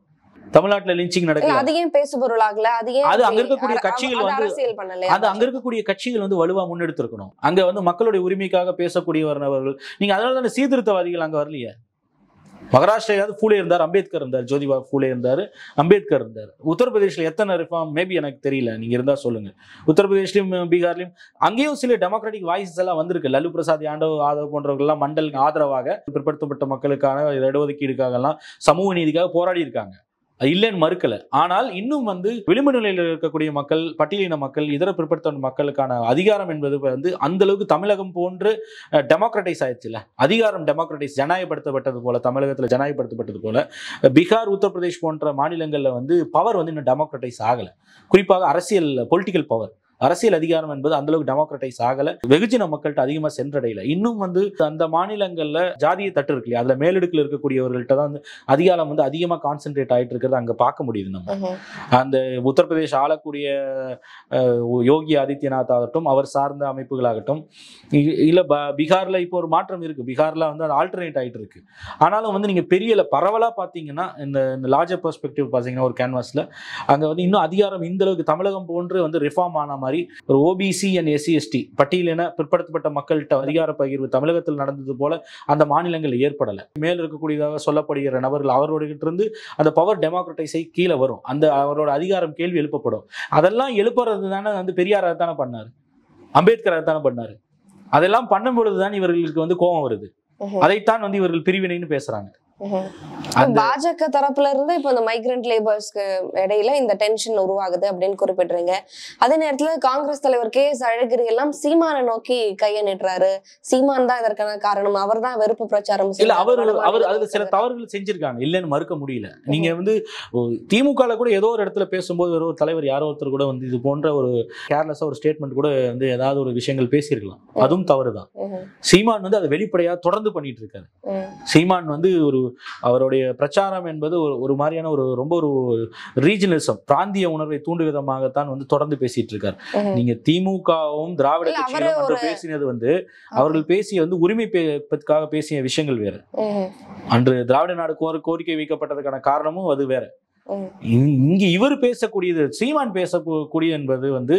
தமிழ்நாட்டுல லிஞ்சிங் இல்ல நடக்கல அது ஏன் பேசு பொருளாகல அது ஏன் அது அங்க அப்படி இருக்கக்கூடிய அர- கட்சிகள் அது வந்து- அரசியல் பண்ணலையா அது அங்க இருக்கக்கூடிய கட்சிகள் வந்து வலுவா முன்னெடுத்திருக்கணும் அங்க வந்து மக்களுடைய உரிமைக்காக பேசக்கூடியவர்கள் நீங்க அதனால தானே சீர்திருத்தவாதிகள் அங்க வரலையே மகாராஷ்டிராவது ஃபூலே இருந்தார் அம்பேத்கர் இருந்தார் ஜோதிபா ஃபூலே இருந்தார் அம்பேத்கர் இருந்தார் உத்தரப்பிரதேஷ்ல எத்தனை ரிஃபார்ம் மேபி எனக்கு தெரியல நீங்க இருந்தா சொல்லுங்க உத்தரப்பிரதேஷ்லயும் பீகார்லயும் அங்கேயும் சில டெமோக்ராட்டிக் வாய்ஸஸ் எல்லாம் வந்திருக்கு லல்லு பிரசாத் யாண்டவ் ஆதவ் போன்றவர்கள் எல்லாம் மண்டல் ஆதரவாக பிற்படுத்தப்பட்ட மக்களுக்கான இடஒதுக்கீடுக்காக எல்லாம் சமூக நீதிக்காக போராடி இருக்காங்க அது இல்லைன்னு மறுக்கல ஆனால் இன்னும் வந்து விளிம்பு நிலையில் இருக்கக்கூடிய மக்கள் பட்டியலின மக்கள் இதர பிற்படுத்த மக்களுக்கான அதிகாரம் என்பது வந்து அந்த அளவுக்கு தமிழகம் போன்று டெமோக்ரட்டைஸ் ஆயிடுச்சுல்ல அதிகாரம் டெமோக்ரட்டைஸ் ஜனநாயகப்படுத்தப்பட்டது போல தமிழகத்தில் ஜனநாயகப்படுத்தப்பட்டது போல அஹ், பீகார் உத்தரப்பிரதேஷ் போன்ற மாநிலங்களில் வந்து பவர் வந்து இன்னும் டெமோக்ரட்டைஸ் ஆகலை குறிப்பாக அரசியல் பொலிட்டிக்கல் பவர் அரசியல் அதிகாரம் என்பது அந்த அளவுக்கு டெமோக்ரட்டைஸ் ஆகல வெகுஜன மக்கள்கிட்ட அதிகமா சென்றடையல இன்னும் வந்து அந்த மாநிலங்கள்ல ஜாதிய தட்டு இருக்கு இல்லையா அதுல மேலடுக்கில் இருக்கக்கூடியவர்கள்ட்ட தான் வந்து அதிகாரம் வந்து அதிகமா கான்சென்ட்ரேட் ஆயிட்டு இருக்கிறத அங்க பார்க்க முடியுது நம்ம ம்ஹும். அந்த உத்தரப்பிரதேஷ் ஆளக்கூடிய அஹ், யோகி ஆதித்யநாத் ஆகட்டும் அவர் சார்ந்த அமைப்புகளாகட்டும் இ- இல்ல ப- பீகார்ல இப்போ ஒரு மாற்றம் இருக்கு பீகார்ல வந்து அது ஆல்டர்னேட் ஆயிட்டு இருக்கு ஆனாலும் வந்து நீங்க பெரிய இல்ல பரவலா பாத்தீங்கன்னா இந்த இந்த லார்ஜர் பெர்ஸ்பெக்டிவ் பாத்தீங்கன்னா ஒரு கேன்வாஸ்ல அங்க வந்து இன்னும் அதிகாரம் இந்த அளவுக்கு தமிழகம் போன்று வந்து ரிஃபார்ம் ஆன மாதிரி ஒரு ஓபிசி அண்ட் எஸ்சி எஸ்டி பட்டியலின பிற்படுத்தப்பட்ட மக்கள்கிட்ட அதிகார பகிர்வு தமிழகத்தில் நடந்தது போல அந்த மாநிலங்களில் ஏற்படலை மேல் இருக்கக்கூடியதாக சொல்லப்படுகிற நபர்கள் அவரோட இருந்து அந்த பவர் டெமோக்ரட்டைஸை கீழே வரும் அந்த அவரோட அதிகாரம் கேள்வி எழுப்பப்படும் அதெல்லாம் எழுப்புறது தானே வந்து பெரியார் தானே பண்ணாரு அம்பேத்கர் தானே பண்ணாரு அதெல்லாம் பண்ணும் பொழுது தான் இவர்களுக்கு வந்து கோபம் வருது ம்ஹும். அதைத்தான் வந்து இவர்கள் பிரிவினைன்னு பேசுறாங்க ம்ஹும். அந்த பாஜக தரப்புல இருந்து இப்ப இந்த மைக்ரண்ட் லேபர்ஸ்க்கு இடையில இந்த டென்ஷன் உருவாகுது அப்படின்னு குறிப்பிடுறீங்க அதே நேரத்துல காங்கிரஸ் தலைவர் கே எஸ் அழகிரி எல்லாம் சீமானை நோக்கி கையை நீட்டுறாரு சீமான் தான் இதற்கான காரணம் அவர் தான் வெறுப்பு பிரச்சாரம் இல்ல செய்றாரு, அவர் வட அவர் அதுல சில மாநிலங்களுக்கு. தவறுகள் செஞ்சிருக்காங்க இல்லைன்னு மறுக்க முடியல நீங்க வந்து திமுக கூட ஏதோ ஒரு இடத்துல பேசும்போது ஒரு ஒரு தலைவர் யாரோ ஒருத்தர் கூட வந்து இது போன்ற ஒரு கேர்லெஸ்ஸா ஒரு ஸ்டேட்மெண்ட் கூட வந்து ஏதாவது ஒரு விஷயங்கள் பேசியிருக்கலாம் அதுவும் தவறுதான் ம்ஹும். சீமான் வந்து அதை வெளிப்படையா தொடர்ந்து பண்ணிட்டு இருக்காரு ம். சீமான் வந்து ஒரு அவருடைய பிரச்சாரம் என்பது ஒரு ஒரு மாதிரியான ஒரு ரொம்ப ஒரு ரீஜனலிசம் பிராந்திய உணர்வை தூண்டும் விதமாகத்தான் வந்து தொடர்ந்து பேசிட்டு இருக்காரு ம்ஹும். நீங்க திமுகவும் திராவிட இல்ல, அவரு கட்சிகளும் அன்று ஒரு- பேசினது வந்து அவர்கள் பேசிய வந்து உரிமை பே- பேசிய விஷயங்கள் வேற ம்ஹும். அன்று திராவிட நாடு கோர கோரிக்கை வைக்கப்பட்டதுக்கான காரணமும் அது வேற ம். இங்க- இங்க இவர் பேசக்கூடியது சீமான் பேசக்கூடிய என்பது வந்து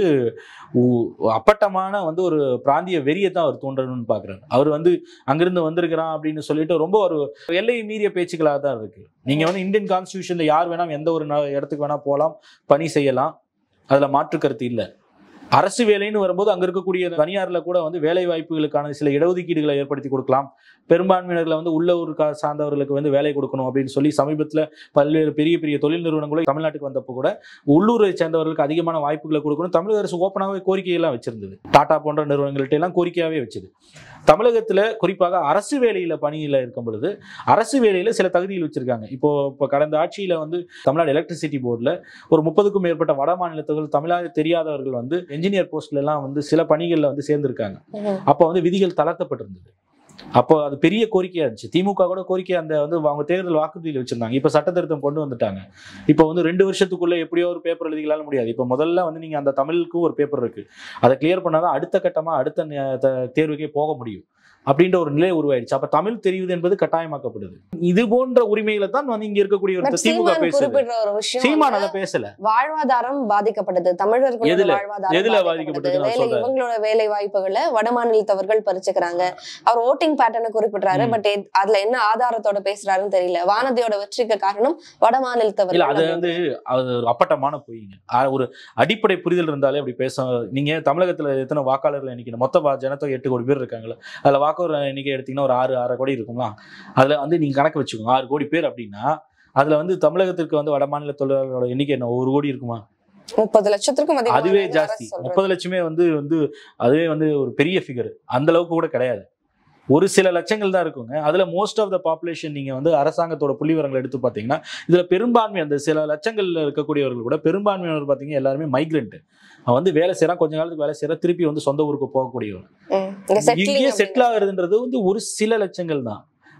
உ- அப்பட்டமான வந்து ஒரு பிராந்திய வெறியை தான் அவர் தூண்டணும்னு பாக்குறாரு அவர் வந்து அங்கிருந்து வந்திருக்கிறான் அப்படின்னு சொல்லிட்டு ரொம்ப ஒரு எல்லை மீறிய பேச்சுக்களாக தான் இருக்கு நீங்க வந்து இந்தியன் கான்ஸ்டியூஷன்ல யார் வேணா எந்த ஒரு ந- இடத்துக்கு வேணா போகலாம் பணி செய்யலாம் அதுல மாற்று கருத்து இல்லை அரசு வேலைன்னு வரும்போது அங்க இருக்கக்கூடிய தனியார்ல கூட வந்து வேலை வாய்ப்புகளுக்கான சில இடஒதுக்கீடுகளை ஏற்படுத்தி கொடுக்கலாம் பெரும்பான்மையினர்களை வந்து உள்ளூர் கா- சார்ந்தவர்களுக்கு வந்து வேலை கொடுக்கணும் அப்படின்னு சொல்லி சமீபத்துல பல்வேறு பெரிய பெரிய தொழில் நிறுவனங்களும் தமிழ்நாட்டுக்கு வந்தப்போ கூட உள்ளூரை சேர்ந்தவர்களுக்கு அதிகமான வாய்ப்புகளை கொடுக்கணும் தமிழக அரசு ஓப்பனாகவே கோரிக்கையெல்லாம் வச்சிருந்தது டாடா போன்ற நிறுவனங்கள்ட்ட எல்லாம் கோரிக்கையாவே வச்சது தமிழகத்துல குறிப்பாக அரசு வேலையில பணியில இருக்கும் பொழுது அரசு வேலையில சில தகுதிகள் வச்சிருக்காங்க இப்போ இப்போ கடந்த ஆட்சியில வந்து தமிழ்நாடு எலக்ட்ரிசிட்டி போர்டில் ஒரு முப்பதுக்கும் மேற்பட்ட வட மாநிலத்தவர்கள் தமிழாக தெரியாதவர்கள் வந்து என்ஜினியர் போஸ்ட்ல எல்லாம் வந்து சில பணிகள்ல வந்து சேர்ந்திருக்காங்க ம்ஹும். அப்போ வந்து விதிகள் தளர்த்தப்பட்டிருந்தது அப்போ அது பெரிய கோரிக்கையா இருந்துச்சு திமுக கூட கோரிக்கை அந்த வந்து அவங்க தேர்தல் வாக்குறுதியில் வச்சிருந்தாங்க இப்போ சட்ட திருத்தம் கொண்டு வந்துட்டாங்க இப்போ வந்து ரெண்டு வருஷத்துக்குள்ள எப்படியோ ஒரு பேப்பர் எழுதிக்கலாம்னு முடியாது இப்போ முதல்ல வந்து நீங்க அந்த தமிழுக்கும் ஒரு பேப்பர் இருக்கு அதை கிளியர் பண்ணாதான் அடுத்த கட்டமா அடுத்த நே- த- தேர்வுக்கே போக முடியும் அப்படின்ற ஒரு நிலை உருவாயிடுச்சு அப்ப தமிழ் தெரியுது என்பது கட்டாயமாக்கப்படுது இது போன்ற உரிமைகளை தான் வந்து இங்க இருக்கக்கூடிய But ஒரு திமுக சீமான் பேசுது குறிப்பிடுற ஒரு விஷயம் சீமான் வந்து அதை பேசல வாழ்வாதாரம் பாதிக்கப்பட்டது தமிழர்களோட எதுல? வாழ்வாதாரம் எதுல பாதிக்கப்பட்டது பாதிக்கப்பட்டது நான் வேலை சொல்றேன். இவங்களோட வேலை வாய்ப்புகளை வட மாநிலத்தவர்கள் பறிச்சுக்கிறாங்க அவர் ஓட்டிங் பேட்டர்னை குறிப்பிடுறாரு ம். பட் அதுல என்ன ஆதாரத்தோட பேசுறாருன்னு தெரியல வானதியோட வெற்றிக்கு காரணம் வட இல்ல மாநிலத்தவர்கள் அது வந்து அது ஒரு அப்பட்டமான பொய்ங்க ஆ, ஒரு அடிப்படை புரிதல் இருந்தாலே அப்படி பேச நீங்க தமிழகத்துல எத்தனை வாக்காளர்கள் எண்ணிக்கை மொத்த வா- ஜனத்தொகை எட்டு கோடி பேர் இருக்காங்களா அதுல வாக்காளர் எண்ணிக்கை எடுத்தீங்கன்னா ஒரு ஆறு ஆறரை கோடி இருக்குங்களா அதுல வந்து நீங்க கணக்கு வச்சுக்கோங்க ஆறு கோடி பேர் அப்படின்னா அதுல வந்து தமிழகத்திற்கு வந்து வட மாநில தொழிலாளர்களோட எண்ணிக்கை என்ன ஒரு கோடி இருக்குமா முப்பது லட்சத்திற்கும் அதிகமான அதுவே அரசு ஜாஸ்தி சொல்றது. முப்பது லட்சமே வந்து வந்து அதுவே வந்து ஒரு பெரிய ஃபிகர் அந்த அளவுக்கு கூட கிடையாது ஒரு சில லட்சங்கள் தான் இருக்குங்க அதுல மோஸ்ட் ஆஃப் த பாப்புலேஷன் நீங்க வந்து அரசாங்கத்தோட புள்ளி விவரங்களை எடுத்து பார்த்தீங்கன்னா இதுல பெரும்பான்மை அந்த சில லட்சங்கள்ல இருக்கக்கூடியவர்கள் கூட பெரும்பான்மையினர் பார்த்தீங்கன்னா எல்லாருமே மைக்ரெண்ட் அவன் வந்து வேலை செய்யறான் கொஞ்ச காலத்துக்கு வேலை செய்யறான் திருப்பி வந்து சொந்த ஊருக்கு போகக்கூடியவன் ம். இங்க settling இங்கேயே அப்படிங்கிறது. செட்டில் ஆகுறதுன்றது வந்து ஒரு சில லட்சங்கள் தான்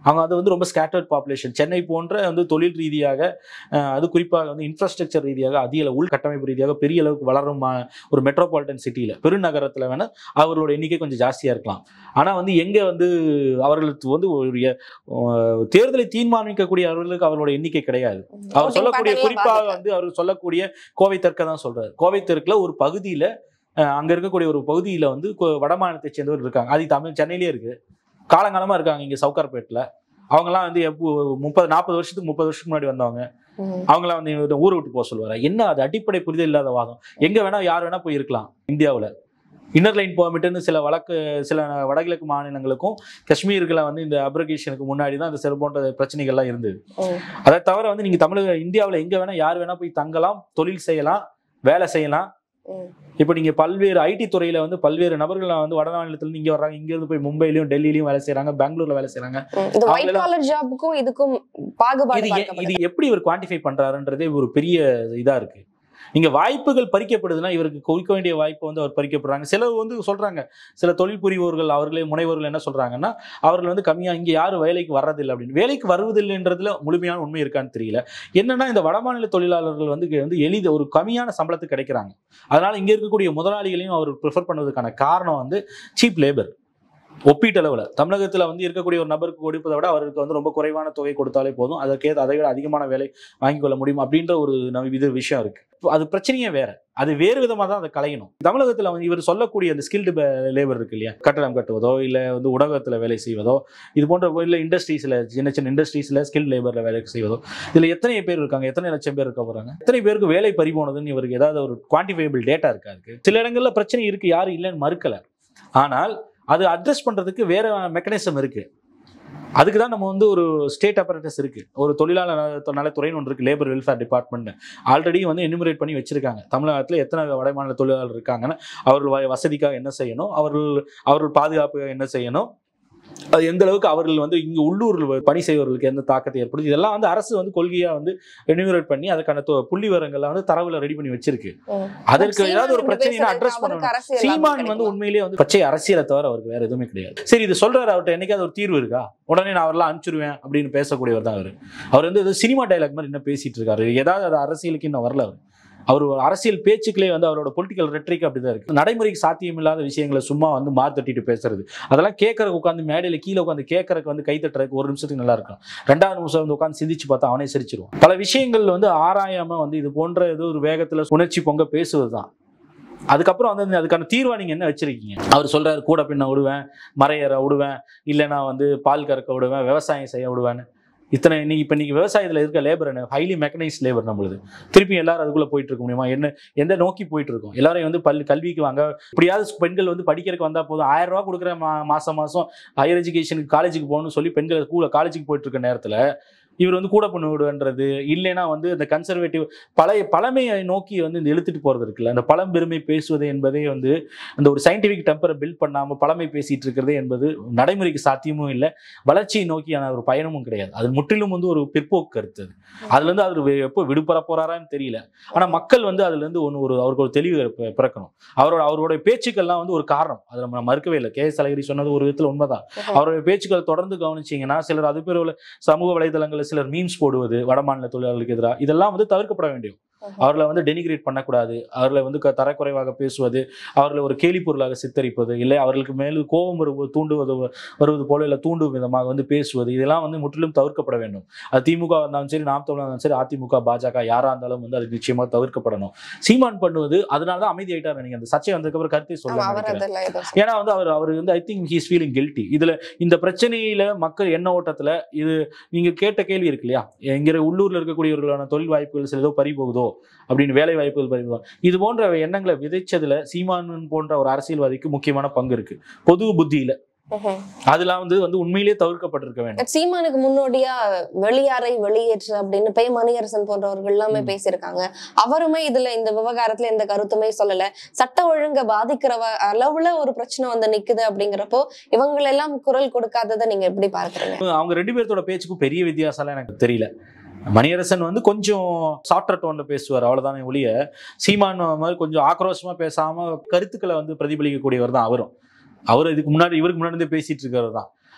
அவங்க அது வந்து ரொம்ப ஸ்கேட்டர்ட் பாப்புலேஷன் சென்னை போன்ற வந்து தொழில் ரீதியாக அஹ், அது குறிப்பாக வந்து இன்ஃப்ராஸ்ட்ரக்சர் ரீதியாக அதிக அளவு உள்கட்டமைப்பு ரீதியாக பெரிய அளவுக்கு வளரும் மா- ஒரு மெட்ரோபாலிட்டன் சிட்டியில் பெருநகரத்தில் வேணால் அவர்களோட எண்ணிக்கை கொஞ்சம் ஜாஸ்தியாக இருக்கலாம் ஆனால் வந்து எங்கே வந்து அவர்களுக்கு வந்து ஒரு அஹ், தேர்தலை தீர்மானிக்கக்கூடிய அவர்களுக்கு அவர்களோட எண்ணிக்கை கிடையாது அவர் Voting சொல்லக்கூடிய pattern-லாம் குறிப்பாக பாதிக்காது. வந்து அவர் சொல்லக்கூடிய கோவை தெற்க தான் சொல்றாரு கோவை தெற்குல ஒரு பகுதியில அஹ், அங்க இருக்கக்கூடிய ஒரு பகுதியில வந்து கொ- வட மாநிலத்தை சேர்ந்தவர் இருக்காங்க அது தமிழ் சென்னையிலே இருக்கு காலங்காலமா இருக்காங்க இங்க சவுகார்பேட்டில் அவங்கலாம் வந்து எப்போ முப்பது நாற்பது வருஷத்துக்கு முப்பது வருஷத்துக்கு முன்னாடி வந்தவங்க ம். அவங்களாம் வந்து இவரை ஊரை விட்டு போக சொல்லுவாரு என்ன அது அடிப்படை புரிதல் இல்லாத வாதம் எங்க வேணா யார் வேணா போய் இருக்கலாம் இந்தியாவுல இன்னர் லைன் பெர்மிட்னு சில வழக்கு சில வடகிழக்கு மாநிலங்களுக்கும் காஷ்மீருக்குல வந்து இந்த அப்ரகேஷனுக்கு முன்னாடி தான் இந்த சில போன்ற பிரச்சனைகள்லாம் இருந்தது ம். அதை தவிர வந்து நீங்க தமிழக இந்தியாவில் எங்க வேணா யார் வேணா போய் தங்கலாம் தொழில் செய்யலாம் வேலை செய்யலாம் ம். இப்போ நீங்க பல்வேறு ஐடி துறையில வந்து பல்வேறு நபர்கள் வந்து வட மாநிலத்துல இங்க வர்றாங்க இங்க இருந்து போய் மும்பையிலயும் டெல்லியிலயும் வேலை செய்றாங்க பெங்களூர்ல வேலை செய்றாங்க ம். இந்த ஒயிட் அவங்களெல்லாம் காலர் ஜாபுக்கும் இதுக்கும் பாகுபாடு இது எ- பார்க்கப்படுது. இது எப்படி இவர் குவான்டிஃபை பண்றாருன்றதே ஒரு பெரிய இதா இருக்கு இங்க வாய்ப்புகள் பறிக்கப்படுதுன்னா இவருக்கு கொடுக்க வேண்டிய வாய்ப்பு வந்து அவர் பறிக்கப்படுறாங்க சிலர் வந்து சொல்றாங்க சில தொழில் புரிவோர்கள் அவர்களே முனைவோர்கள் என்ன சொல்றாங்கன்னா அவர்கள் வந்து கம்மியா இங்க யாரும் வேலைக்கு வர்றதில்லை அப்படின்னு வேலைக்கு வருவதில்லைன்றதுல முழுமையான உண்மை இருக்கான்னு தெரியல என்னன்னா இந்த வடமாநில தொழிலாளர்கள் வந்து இங்க வந்து எளித ஒரு கம்மியான சம்பளத்துக்கு கிடைக்கிறாங்க அதனால இங்க இருக்கக்கூடிய முதலாளிகளையும் அவர் ப்ரிஃபர் பண்ணுவதற்கான காரணம் வந்து சீப் லேபர் ஒப்பீட்டளவில் தமிழகத்தில் வந்து இருக்கக்கூடிய ஒரு நபருக்கு கொடுப்பதை விட அவருக்கு வந்து ரொம்ப குறைவான தொகை கொடுத்தாலே போதும் அதற்கே அதை விட அதிகமான வேலை வாங்கிக் கொள்ள முடியும் அப்படின்ற ஒரு நம்ம இது விஷயம் இருக்கு அது பிரச்சனையே வேற அது வேறு விதமாக தான் அதை களையணும் தமிழகத்தில் வந்து இவர் சொல்லக்கூடிய அந்த ஸ்கில்டு லேபர் இருக்கு இல்லையா கட்டடம் கட்டுவதோ இல்லை வந்து உணவகத்தில் வேலை செய்வதோ இது போன்ற இல்லை இண்டஸ்ட்ரீஸில் சின்ன சின்ன இண்டஸ்ட்ரீஸில் ஸ்கில் லேபரில் வேலை செய்வதோ இதில் எத்தனை பேர் இருக்காங்க எத்தனை லட்சம் பேர் இருக்க போகிறாங்க எத்தனை பேருக்கு வேலை பறிபோனதுன்னு இவருக்கு ஏதாவது ஒரு குவான்டிஃபைபிள் டேட்டா இருக்கா இருக்கு சில இடங்களில் பிரச்சனை இருக்கு யாரும் இல்லைன்னு மறுக்கலை ஆனால் அது அட்ரஸ் பண்ணுறதுக்கு வேற மெக்கானிசம் இருக்கு அதுக்கு தான் நம்ம வந்து ஒரு ஸ்டேட் அப்பரேட்டஸ் இருக்கு ஒரு தொழிலாளர் நல- நலத்துறைன்னு ஒன்று இருக்கு லேபர் வெல்ஃபேர் டிபார்ட்மெண்ட் ஆல்ரெடி வந்து எனுமரேட் பண்ணி வச்சிருக்காங்க தமிழகத்தில் எத்தனை வடமாநில தொழிலாளர் இருக்காங்கன்னு அவர்கள் வ- வசதிக்காக என்ன செய்யணும் அவர்கள் அவர்கள் பாதுகாப்புக்காக என்ன செய்யணும் அது எந்த அளவுக்கு அவர்கள் வந்து இங்க உள்ளூரில் பணி செய்வர்களுக்கு எந்த தாக்கத்தை ஏற்படுது இதெல்லாம் வந்து அரசு வந்து கொள்கையா வந்து எனுமரேட் பண்ணி அதுக்கான தொ- புள்ளி விவரங்கள்லாம் வந்து தரவுல ரெடி பண்ணி வச்சிருக்கு ம். அதற்கு சீமான் ஏதாவது ஒரு இப்படி பிரச்சனையை பேசுறதுக்கு அட்ரஸ் அவருக்கு பண்ணணும் அரசியல் லாபம் சீமான் வந்து கிடைக்குமா? உண்மையிலேயே வந்து பச்சை அரசியலை தவிர அவருக்கு வேற எதுவுமே கிடையாது சரி இது சொல்றாரு அவர்கிட்ட என்னைக்காவது ஒரு தீர்வு இருக்கா உடனே நான் அவரெல்லாம் அனுப்பிச்சிருவேன் அப்படின்னு பேசக்கூடியவர் தான் அவர் அவர் வந்து ஏதோ சினிமா டைலாக் மாதிரி என்ன பேசிட்டு இருக்காரு ஏதாவது அது அரசியலுக்கு இன்னும் வரல அவர் அவர் ஒரு அரசியல் பேச்சுக்களே வந்து அவரோட பொலிட்டிக்கல் ரெட்ரிக் அப்படிதான் இருக்கு நடைமுறைக்கு சாத்தியம் இல்லாத விஷயங்களை சும்மா வந்து மாத்தட்டிட்டு பேசுறது அதெல்லாம் கேட்கறக்கு உட்காந்து மேடையில கீழே உட்காந்து கேட்கறக்கு வந்து கை தட்டுறதுக்கு ஒரு நிமிஷத்துக்கு நல்லா இருக்கும் ரெண்டாவது நிமிஷம் வந்து உட்காந்து சிந்திச்சு பார்த்தா அவனே சிரிச்சிருவான் பல விஷயங்கள் வந்து ஆராயாம வந்து இது போன்ற ஏதோ ஒரு வேகத்துல உணர்ச்சி பொங்க பேசுவது தான் அதுக்கப்புறம் வந்து அதுக்கான தீர்வா நீங்க என்ன வச்சிருக்கீங்க அவர் சொல்றாரு கூட பின்ன விடுவேன் மரையற விடுவேன் இல்லைன்னா வந்து பால் கறக்க விடுவேன் விவசாயம் செய்ய விடுவேன்னு இத்தனை இன்னைக்கு இப்போ இன்னைக்கு விவசாயத்தில் இருக்க லேபர் என்ன ஹைலி மெக்கனைஸ் லேபர் நம்மளுது திருப்பி எல்லாரும் அதுக்குள்ள போயிட்டு இருக்க முடியுமா என்ன எந்த நோக்கி போயிட்டு இருக்கோம் எல்லாரையும் வந்து பள்ளி கல்விக்கு வாங்க இப்படியாவது பெண்கள் வந்து படிக்கிறதுக்கு வந்தா போதும் ஆயிரம் ரூபா கொடுக்குற மா மாசம் மாசம் ஹையர் எஜுகேஷனுக்கு காலேஜுக்கு போகணும்னு சொல்லி பெண்கள் கூட காலேஜுக்கு போயிட்டு இருக்க நேரத்துல இவர் வந்து கூட பண்ண விடுன்றது இல்லைன்னா வந்து இந்த கன்சர்வேட்டிவ் பழைய பழமையை நோக்கி வந்து இந்த இழுத்துட்டு போறது இருக்குல்ல அந்த பழம்பெருமை பேசுவது என்பதே வந்து அந்த ஒரு சயின்டிபிக் டெம்பரை பில்ட் பண்ணாம பழமை பேசிட்டு இருக்கிறதே என்பது நடைமுறைக்கு சாத்தியமும் இல்லை வளர்ச்சியை நோக்கியான ஒரு பயணமும் கிடையாது அது முற்றிலும் வந்து ஒரு பிற்போக்கு கருத்து அது அதுல இருந்து அவர் வே- எப்போ விடுபட போறாரான்னு தெரியல ஆனா மக்கள் வந்து அதுல இருந்து ஒன்று ஒரு அவருக்கு ஒரு தெளிவு பி- பிறக்கணும் அவரோட அவருடைய பேச்சுக்கள்லாம் வந்து ஒரு காரணம் அதை நம்ம மறுக்கவே இல்லை கே எஸ் அழகிரி சொன்னது ஒரு விதத்துல உண்மைதான் அவருடைய பேச்சுக்கள் தொடர்ந்து கவனிச்சீங்கன்னா சிலர் அது பேர் உள்ள சமூக வலைதளங்களில் சிலர் மீம்ஸ் போடுவது வடமாநில தொழிலாளர்களுக்கு எதிராக இதெல்லாம் வந்து தவிர்க்கப்பட வேண்டும் அவர்களை வந்து டெனிகிரேட் பண்ணக்கூடாது அவர்களை வந்து க- தரக்குறைவாக பேசுவது அவர்களை ஒரு கேலி பொருளாக சித்தரிப்பது இல்லை அவர்களுக்கு மேலும் கோபம் வருவது தூண்டுவது வருவது போல இல்லை தூண்டும் விதமாக வந்து பேசுவது இதெல்லாம் வந்து முற்றிலும் தவிர்க்கப்பட வேண்டும் அது திமுக இருந்தாலும் சரி நாம் தமிழர் இருந்தாலும் சரி அதிமுக பாஜக யாரா இருந்தாலும் வந்து அது நிச்சயமாக தவிர்க்கப்படணும் சீமான் பண்ணுவது அதனால தான் அமைதி ஆயிட்டார் நீங்க அந்த சர்ச்சை வந்ததுக்கப்புறம் கருத்தை ஆமா, சொல்ல அவர் நினைக்கிறேன் அதெல்லாம் ஏதோ சொன்னார். ஏன்னா வந்து அவர் அவர் வந்து I think he's feeling guilty இதுல இந்த பிரச்சனையில மக்கள் எண்ண ஓட்டத்துல இது நீங்க கேட்ட கேள்வி இருக்கு இல்லையா எங்கிற உள்ளூர்ல இருக்கக்கூடியவர்களான தொழில் வாய்ப்புகள் சில ஏதோ பறி போகுதோ அப்படின்னு வேலை வாய்ப்புகள் பறி போகுதோ இது போன்ற எண்ணங்களை விதைச்சதுல சீமான் போன்ற ஒரு அரசியல்வாதிக்கு முக்கியமான பங்கு இருக்கு பொது புத்தியில ம்ஹும். அதெல்லாம் வந்து வந்து உண்மையிலேயே தவிர்க்கப்பட்டிருக்க வேண்டும் சீமானுக்கு முன்னோடியா வெளியாரை வெளியேற்று அப்படின்னு பே மணியரசன் போன்றவர்கள் எல்லாமே ம். பேசியிருக்காங்க அவருமே இதுல இந்த விவகாரத்துல எந்த கருத்துமே சொல்லல சட்ட ஒழுங்க பாதிக்கிற வ- அளவுல ஒரு பிரச்சனை வந்து நிக்குது அப்படிங்கிறப்போ இவங்களெல்லாம் குரல் கொடுக்காததை நீங்க எப்படி பார்க்கறீங்க அவங்க ரெண்டு பேர்த்தோட பேச்சுக்கும் பெரிய வித்தியாசம்லாம் எனக்கு தெரியல மணியரசன் வந்து கொஞ்சம் சாஃப்டர் டோன்ல பேசுவார் அவ்வளவுதானே ஒழிய சீமான் மாதிரி கொஞ்சம் ஆக்ரோஷமா பேசாம கருத்துக்களை வந்து பிரதிபலிக்கக்கூடியவர் தான் அவரும் அவர் இதுக்கு முன்னாடி இவருக்கு முன்னாடி இருந்தே பேசிட்டு இருக்கிறவர் தான்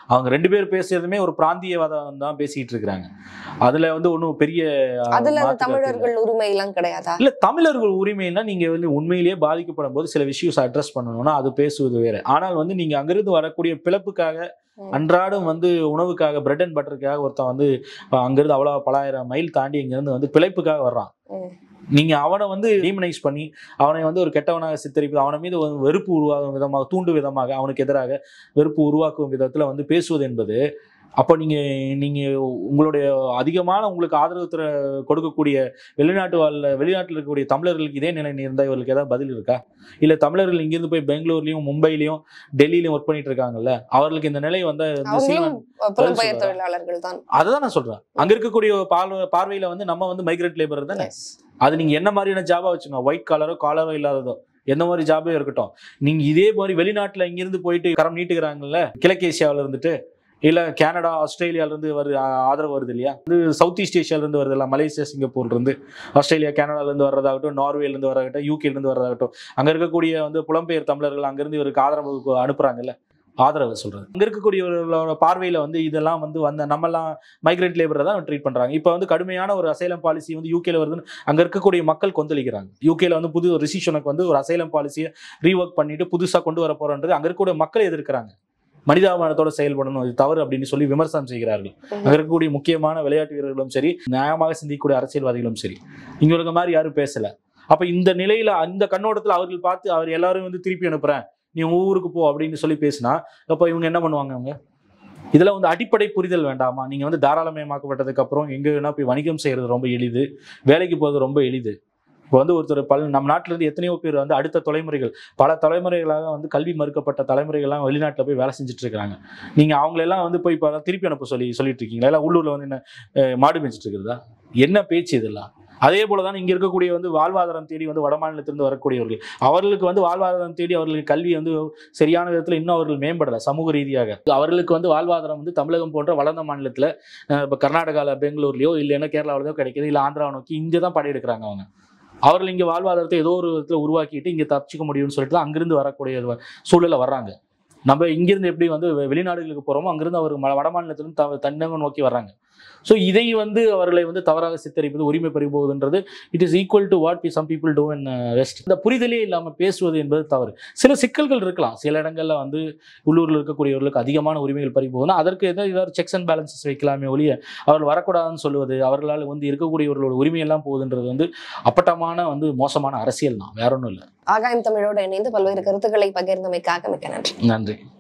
அவங்க ரெண்டு பேர் பேசுறதுமே ஒரு பிராந்தியவாதம் தான் பேசிட்டு இருக்கிறாங்க அதுல வந்து ஒன்றும் பெரிய அஹ், அதுல அந்த மாற்று கருத்து இல்ல. தமிழர்கள் உரிமை எல்லாம் கிடையாதா இல்ல தமிழர்கள் உரிமைன்னா நீங்க வந்து உண்மையிலேயே பாதிக்கப்படும் போது சில விஷயஸ் அட்ரஸ் பண்ணணும்னா அது பேசுவது வேற ஆனால் வந்து நீங்க அங்கிருந்து வரக்கூடிய பிழப்புக்காக ம். அன்றாடம் வந்து உணவுக்காக பிரெட் அண்ட் பட்டருக்காக ஒருத்தன் வந்து அஹ், அங்கிருந்து அவ்வளவு பலாயிரம் மைல் தாண்டி இங்கிருந்து வந்து பிழைப்புக்காக வர்றான் ம். நீங்க அவனை வந்து டீமனைஸ் பண்ணி அவனை வந்து ஒரு கெட்டவனாக சித்தரிப்பு அவன மீது வந்து வெறுப்பு உருவாகும் விதமாக தூண்டும் விதமாக அவனுக்கு எதிராக வெறுப்பு உருவாக்கும் விதத்துல வந்து பேசுவது என்பது அப்போ நீங்க நீங்க உங்களுடைய அதிகமான உங்களுக்கு ஆதரவு தர- கொடுக்கக்கூடிய வெளிநாட்டு வாழ் வெளிநாட்டில் இருக்கக்கூடிய தமிழர்களுக்கு இதே நிலை இருந்தால் இவர்களுக்கு ஏதாவது பதில் இருக்கா இல்ல தமிழர்கள் இங்கிருந்து போய் பெங்களூர்லயும் மும்பையிலயும் டெல்லியிலயும் ஒர்க் பண்ணிட்டு இருக்காங்கல்ல அவர்களுக்கு இந்த நிலை வந்து இந்த அவங்களும் சீமான் புலம்பெயர் சொல்றா. தொழிலாளர்கள் தான் அதுதான் நான் சொல்றேன் அங்க இருக்கக்கூடிய பார்வை பார்வையில வந்து நம்ம வந்து மைக்ரேட் லேபர் தானே Yes. அது நீங்க என்ன மாதிரியான ஜாபா வச்சுங்க ஒயிட் காலரோ காலரோ இல்லாததோ எந்த மாதிரி ஜாபே இருக்கட்டும் நீங்க இதே மாதிரி வெளிநாட்டுல இங்கிருந்து போயிட்டு கரம் நீட்டுக்கிறாங்கல்ல கிழக்கேசியாவில இருந்துட்டு இல்ல கனடா ஆஸ்திரேலியால இருந்து வருது ஆ- ஆதரவு வருது இல்லையா இது சவுத் ஈஸ்ட் ஏஷியால இருந்து வருது இல்ல மலேசியா சிங்கப்பூர்ல இருந்து ஆஸ்திரேலியா கனடால இருந்து வர்றதாகட்டும் நார்வேல இருந்து வர்றதாகட்டும் யூகேல இருந்து வர்றதாகட்டும் அங்க இருக்கக்கூடிய வந்து புலம்பெயர் தமிழர்கள் அங்கிருந்து இவருக்கு ஆதரவு அனுப்புறாங்கல்ல ஆதரவு சொல்றது அங்க இருக்கக்கூடியவர்களோட பார்வையில வந்து இதெல்லாம் வந்து வந்த நம்மலாம் மைக்ரேட் லேபரை தான் ட்ரீட் பண்றாங்க இப்போ வந்து கடுமையான ஒரு அசைலம் பாலிசி வந்து யூகேல வருதுன்னு அங்க இருக்கக்கூடிய மக்கள் கொந்தளிக்கிறாங்க யூகேல வந்து புது ரிசிஷனுக்கு வந்து ஒரு அசைலம் பாலிசியை ரீஒர்க் பண்ணிட்டு புதுசா கொண்டு வர போறோன்றது அங்க இருக்கக்கூடிய மக்கள் எதிர்க்கிறாங்க மனிதாபிமானத்தோட செயல்படணும் இது தவறு அப்படின்னு சொல்லி விமர்சனம் செய்கிறார்கள் அங்க இருக்கக்கூடிய முக்கியமான விளையாட்டு வீரர்களும் சரி நியாயமாக சிந்திக்கக்கூடிய அரசியல்வாதிகளும் சரி இங்க இருக்க மாதிரி யாரும் பேசல அப்ப இந்த நிலையில அந்த கண்ணோட்டத்துல அவர்கள் பார்த்து அவர் எல்லாரும் வந்து திருப்பி அனுப்புறேன் நீ உங்க ஊருக்கு போ அப்படின்னு சொல்லி பேசினா அப்ப இவங்க என்ன பண்ணுவாங்க அவங்க இதுல வந்து அடிப்படை புரிதல் வேண்டாமா நீங்க வந்து தாராளமயமாக்கப்பட்டதுக்கு அப்புறம் எங்க வேணா போய் வணிகம் செய்யறது ரொம்ப எளிது வேலைக்கு போகிறது ரொம்ப எளிது இப்போ வந்து ஒருத்தர் பல நம்ம நாட்டுல இருந்து எத்தனையோ பேர் வந்து அடுத்த தலைமுறைகள் பல தலைமுறைகளாக வந்து கல்வி மறுக்கப்பட்ட தலைமுறைகள்லாம் வெளிநாட்டுல போய் வேலை செஞ்சுட்டு இருக்காங்க நீங்க அவங்களெல்லாம் வந்து போய் இப்போ திருப்பி அனுப்ப சொல்லி சொல்லிட்டு இருக்கீங்களா இல்லை உள்ளூர்ல வந்து என்ன அஹ், மாடு மேய்ச்சிட்டு இருக்கிறதா என்ன பேச்சு இதெல்லாம் அதே போல தான் இங்க இருக்கக்கூடிய வந்து வாழ்வாதாரம் தேடி வந்து வட மாநிலத்திலிருந்து வரக்கூடியவர்கள் அவர்களுக்கு வந்து வாழ்வாதாரம் தேடி அவர்களுக்கு கல்வி வந்து சரியான விதத்துல இன்னும் அவர்கள் மேம்படலை சமூக ரீதியாக அவர்களுக்கு வந்து வாழ்வாதாரம் வந்து தமிழகம் போன்ற வளர்ந்த மாநிலத்துல அஹ், இப்ப கர்நாடகால பெங்களூர்லயோ இல்லைன்னா கேரளாவிலயோ கிடைக்குது இல்லை ஆந்திராவை நோக்கி இங்கே தான் படையெடுக்கிறாங்க அவங்க அவர்கள் இங்க வாழ்வாதாரத்தை ஏதோ ஒரு விதத்துல உருவாக்கிட்டு இங்க தப்பிச்சுக்க முடியும்னு சொல்லிட்டு தான் அங்கிருந்து வரக்கூடிய வ- சூழல்ல வர்றாங்க நம்ம இங்கிருந்து எப்படி வந்து வெ- வெளிநாடுகளுக்கு போறோமோ அங்கிருந்து அவர் ம- வட மாநிலத்திலிருந்து த தன்னகம் நோக்கி வர்றாங்க ஸோ இதை வந்து அவர்களை வந்து தவறாக சித்தரிப்பது உரிமை பறிபோகுதுன்றது it is equal to what be some people do in west இந்த புரிதலே இல்லாமல் பேசுவது என்பது தவறு சில சிக்கல்கள் இருக்கலாம் சில இடங்கள்ல வந்து உள்ளூரில் இருக்கக்கூடியவர்களுக்கு அதிகமான உரிமைகள் பறிபோகுதுன்னா அதற்கு ஏதாவது ஏதாவது செக்ஸ் அண்ட் பேலன்சஸ் வைக்கலாமே ஒழிய அவர்கள் வரக்கூடாதுன்னு சொல்லுவது அவர்களால் வந்து இருக்கக்கூடியவர்களோட உரிமையெல்லாம் போகுதுன்றது வந்து அப்பட்டமான வந்து மோசமான அரசியல் தான் வேற ஒன்றும் இல்லை ஆகாயம் தமிழோட இணைந்து பல்வேறு கருத்துக்களை பகிர்ந்தமைக்காக மிக்க நன்றி நன்றி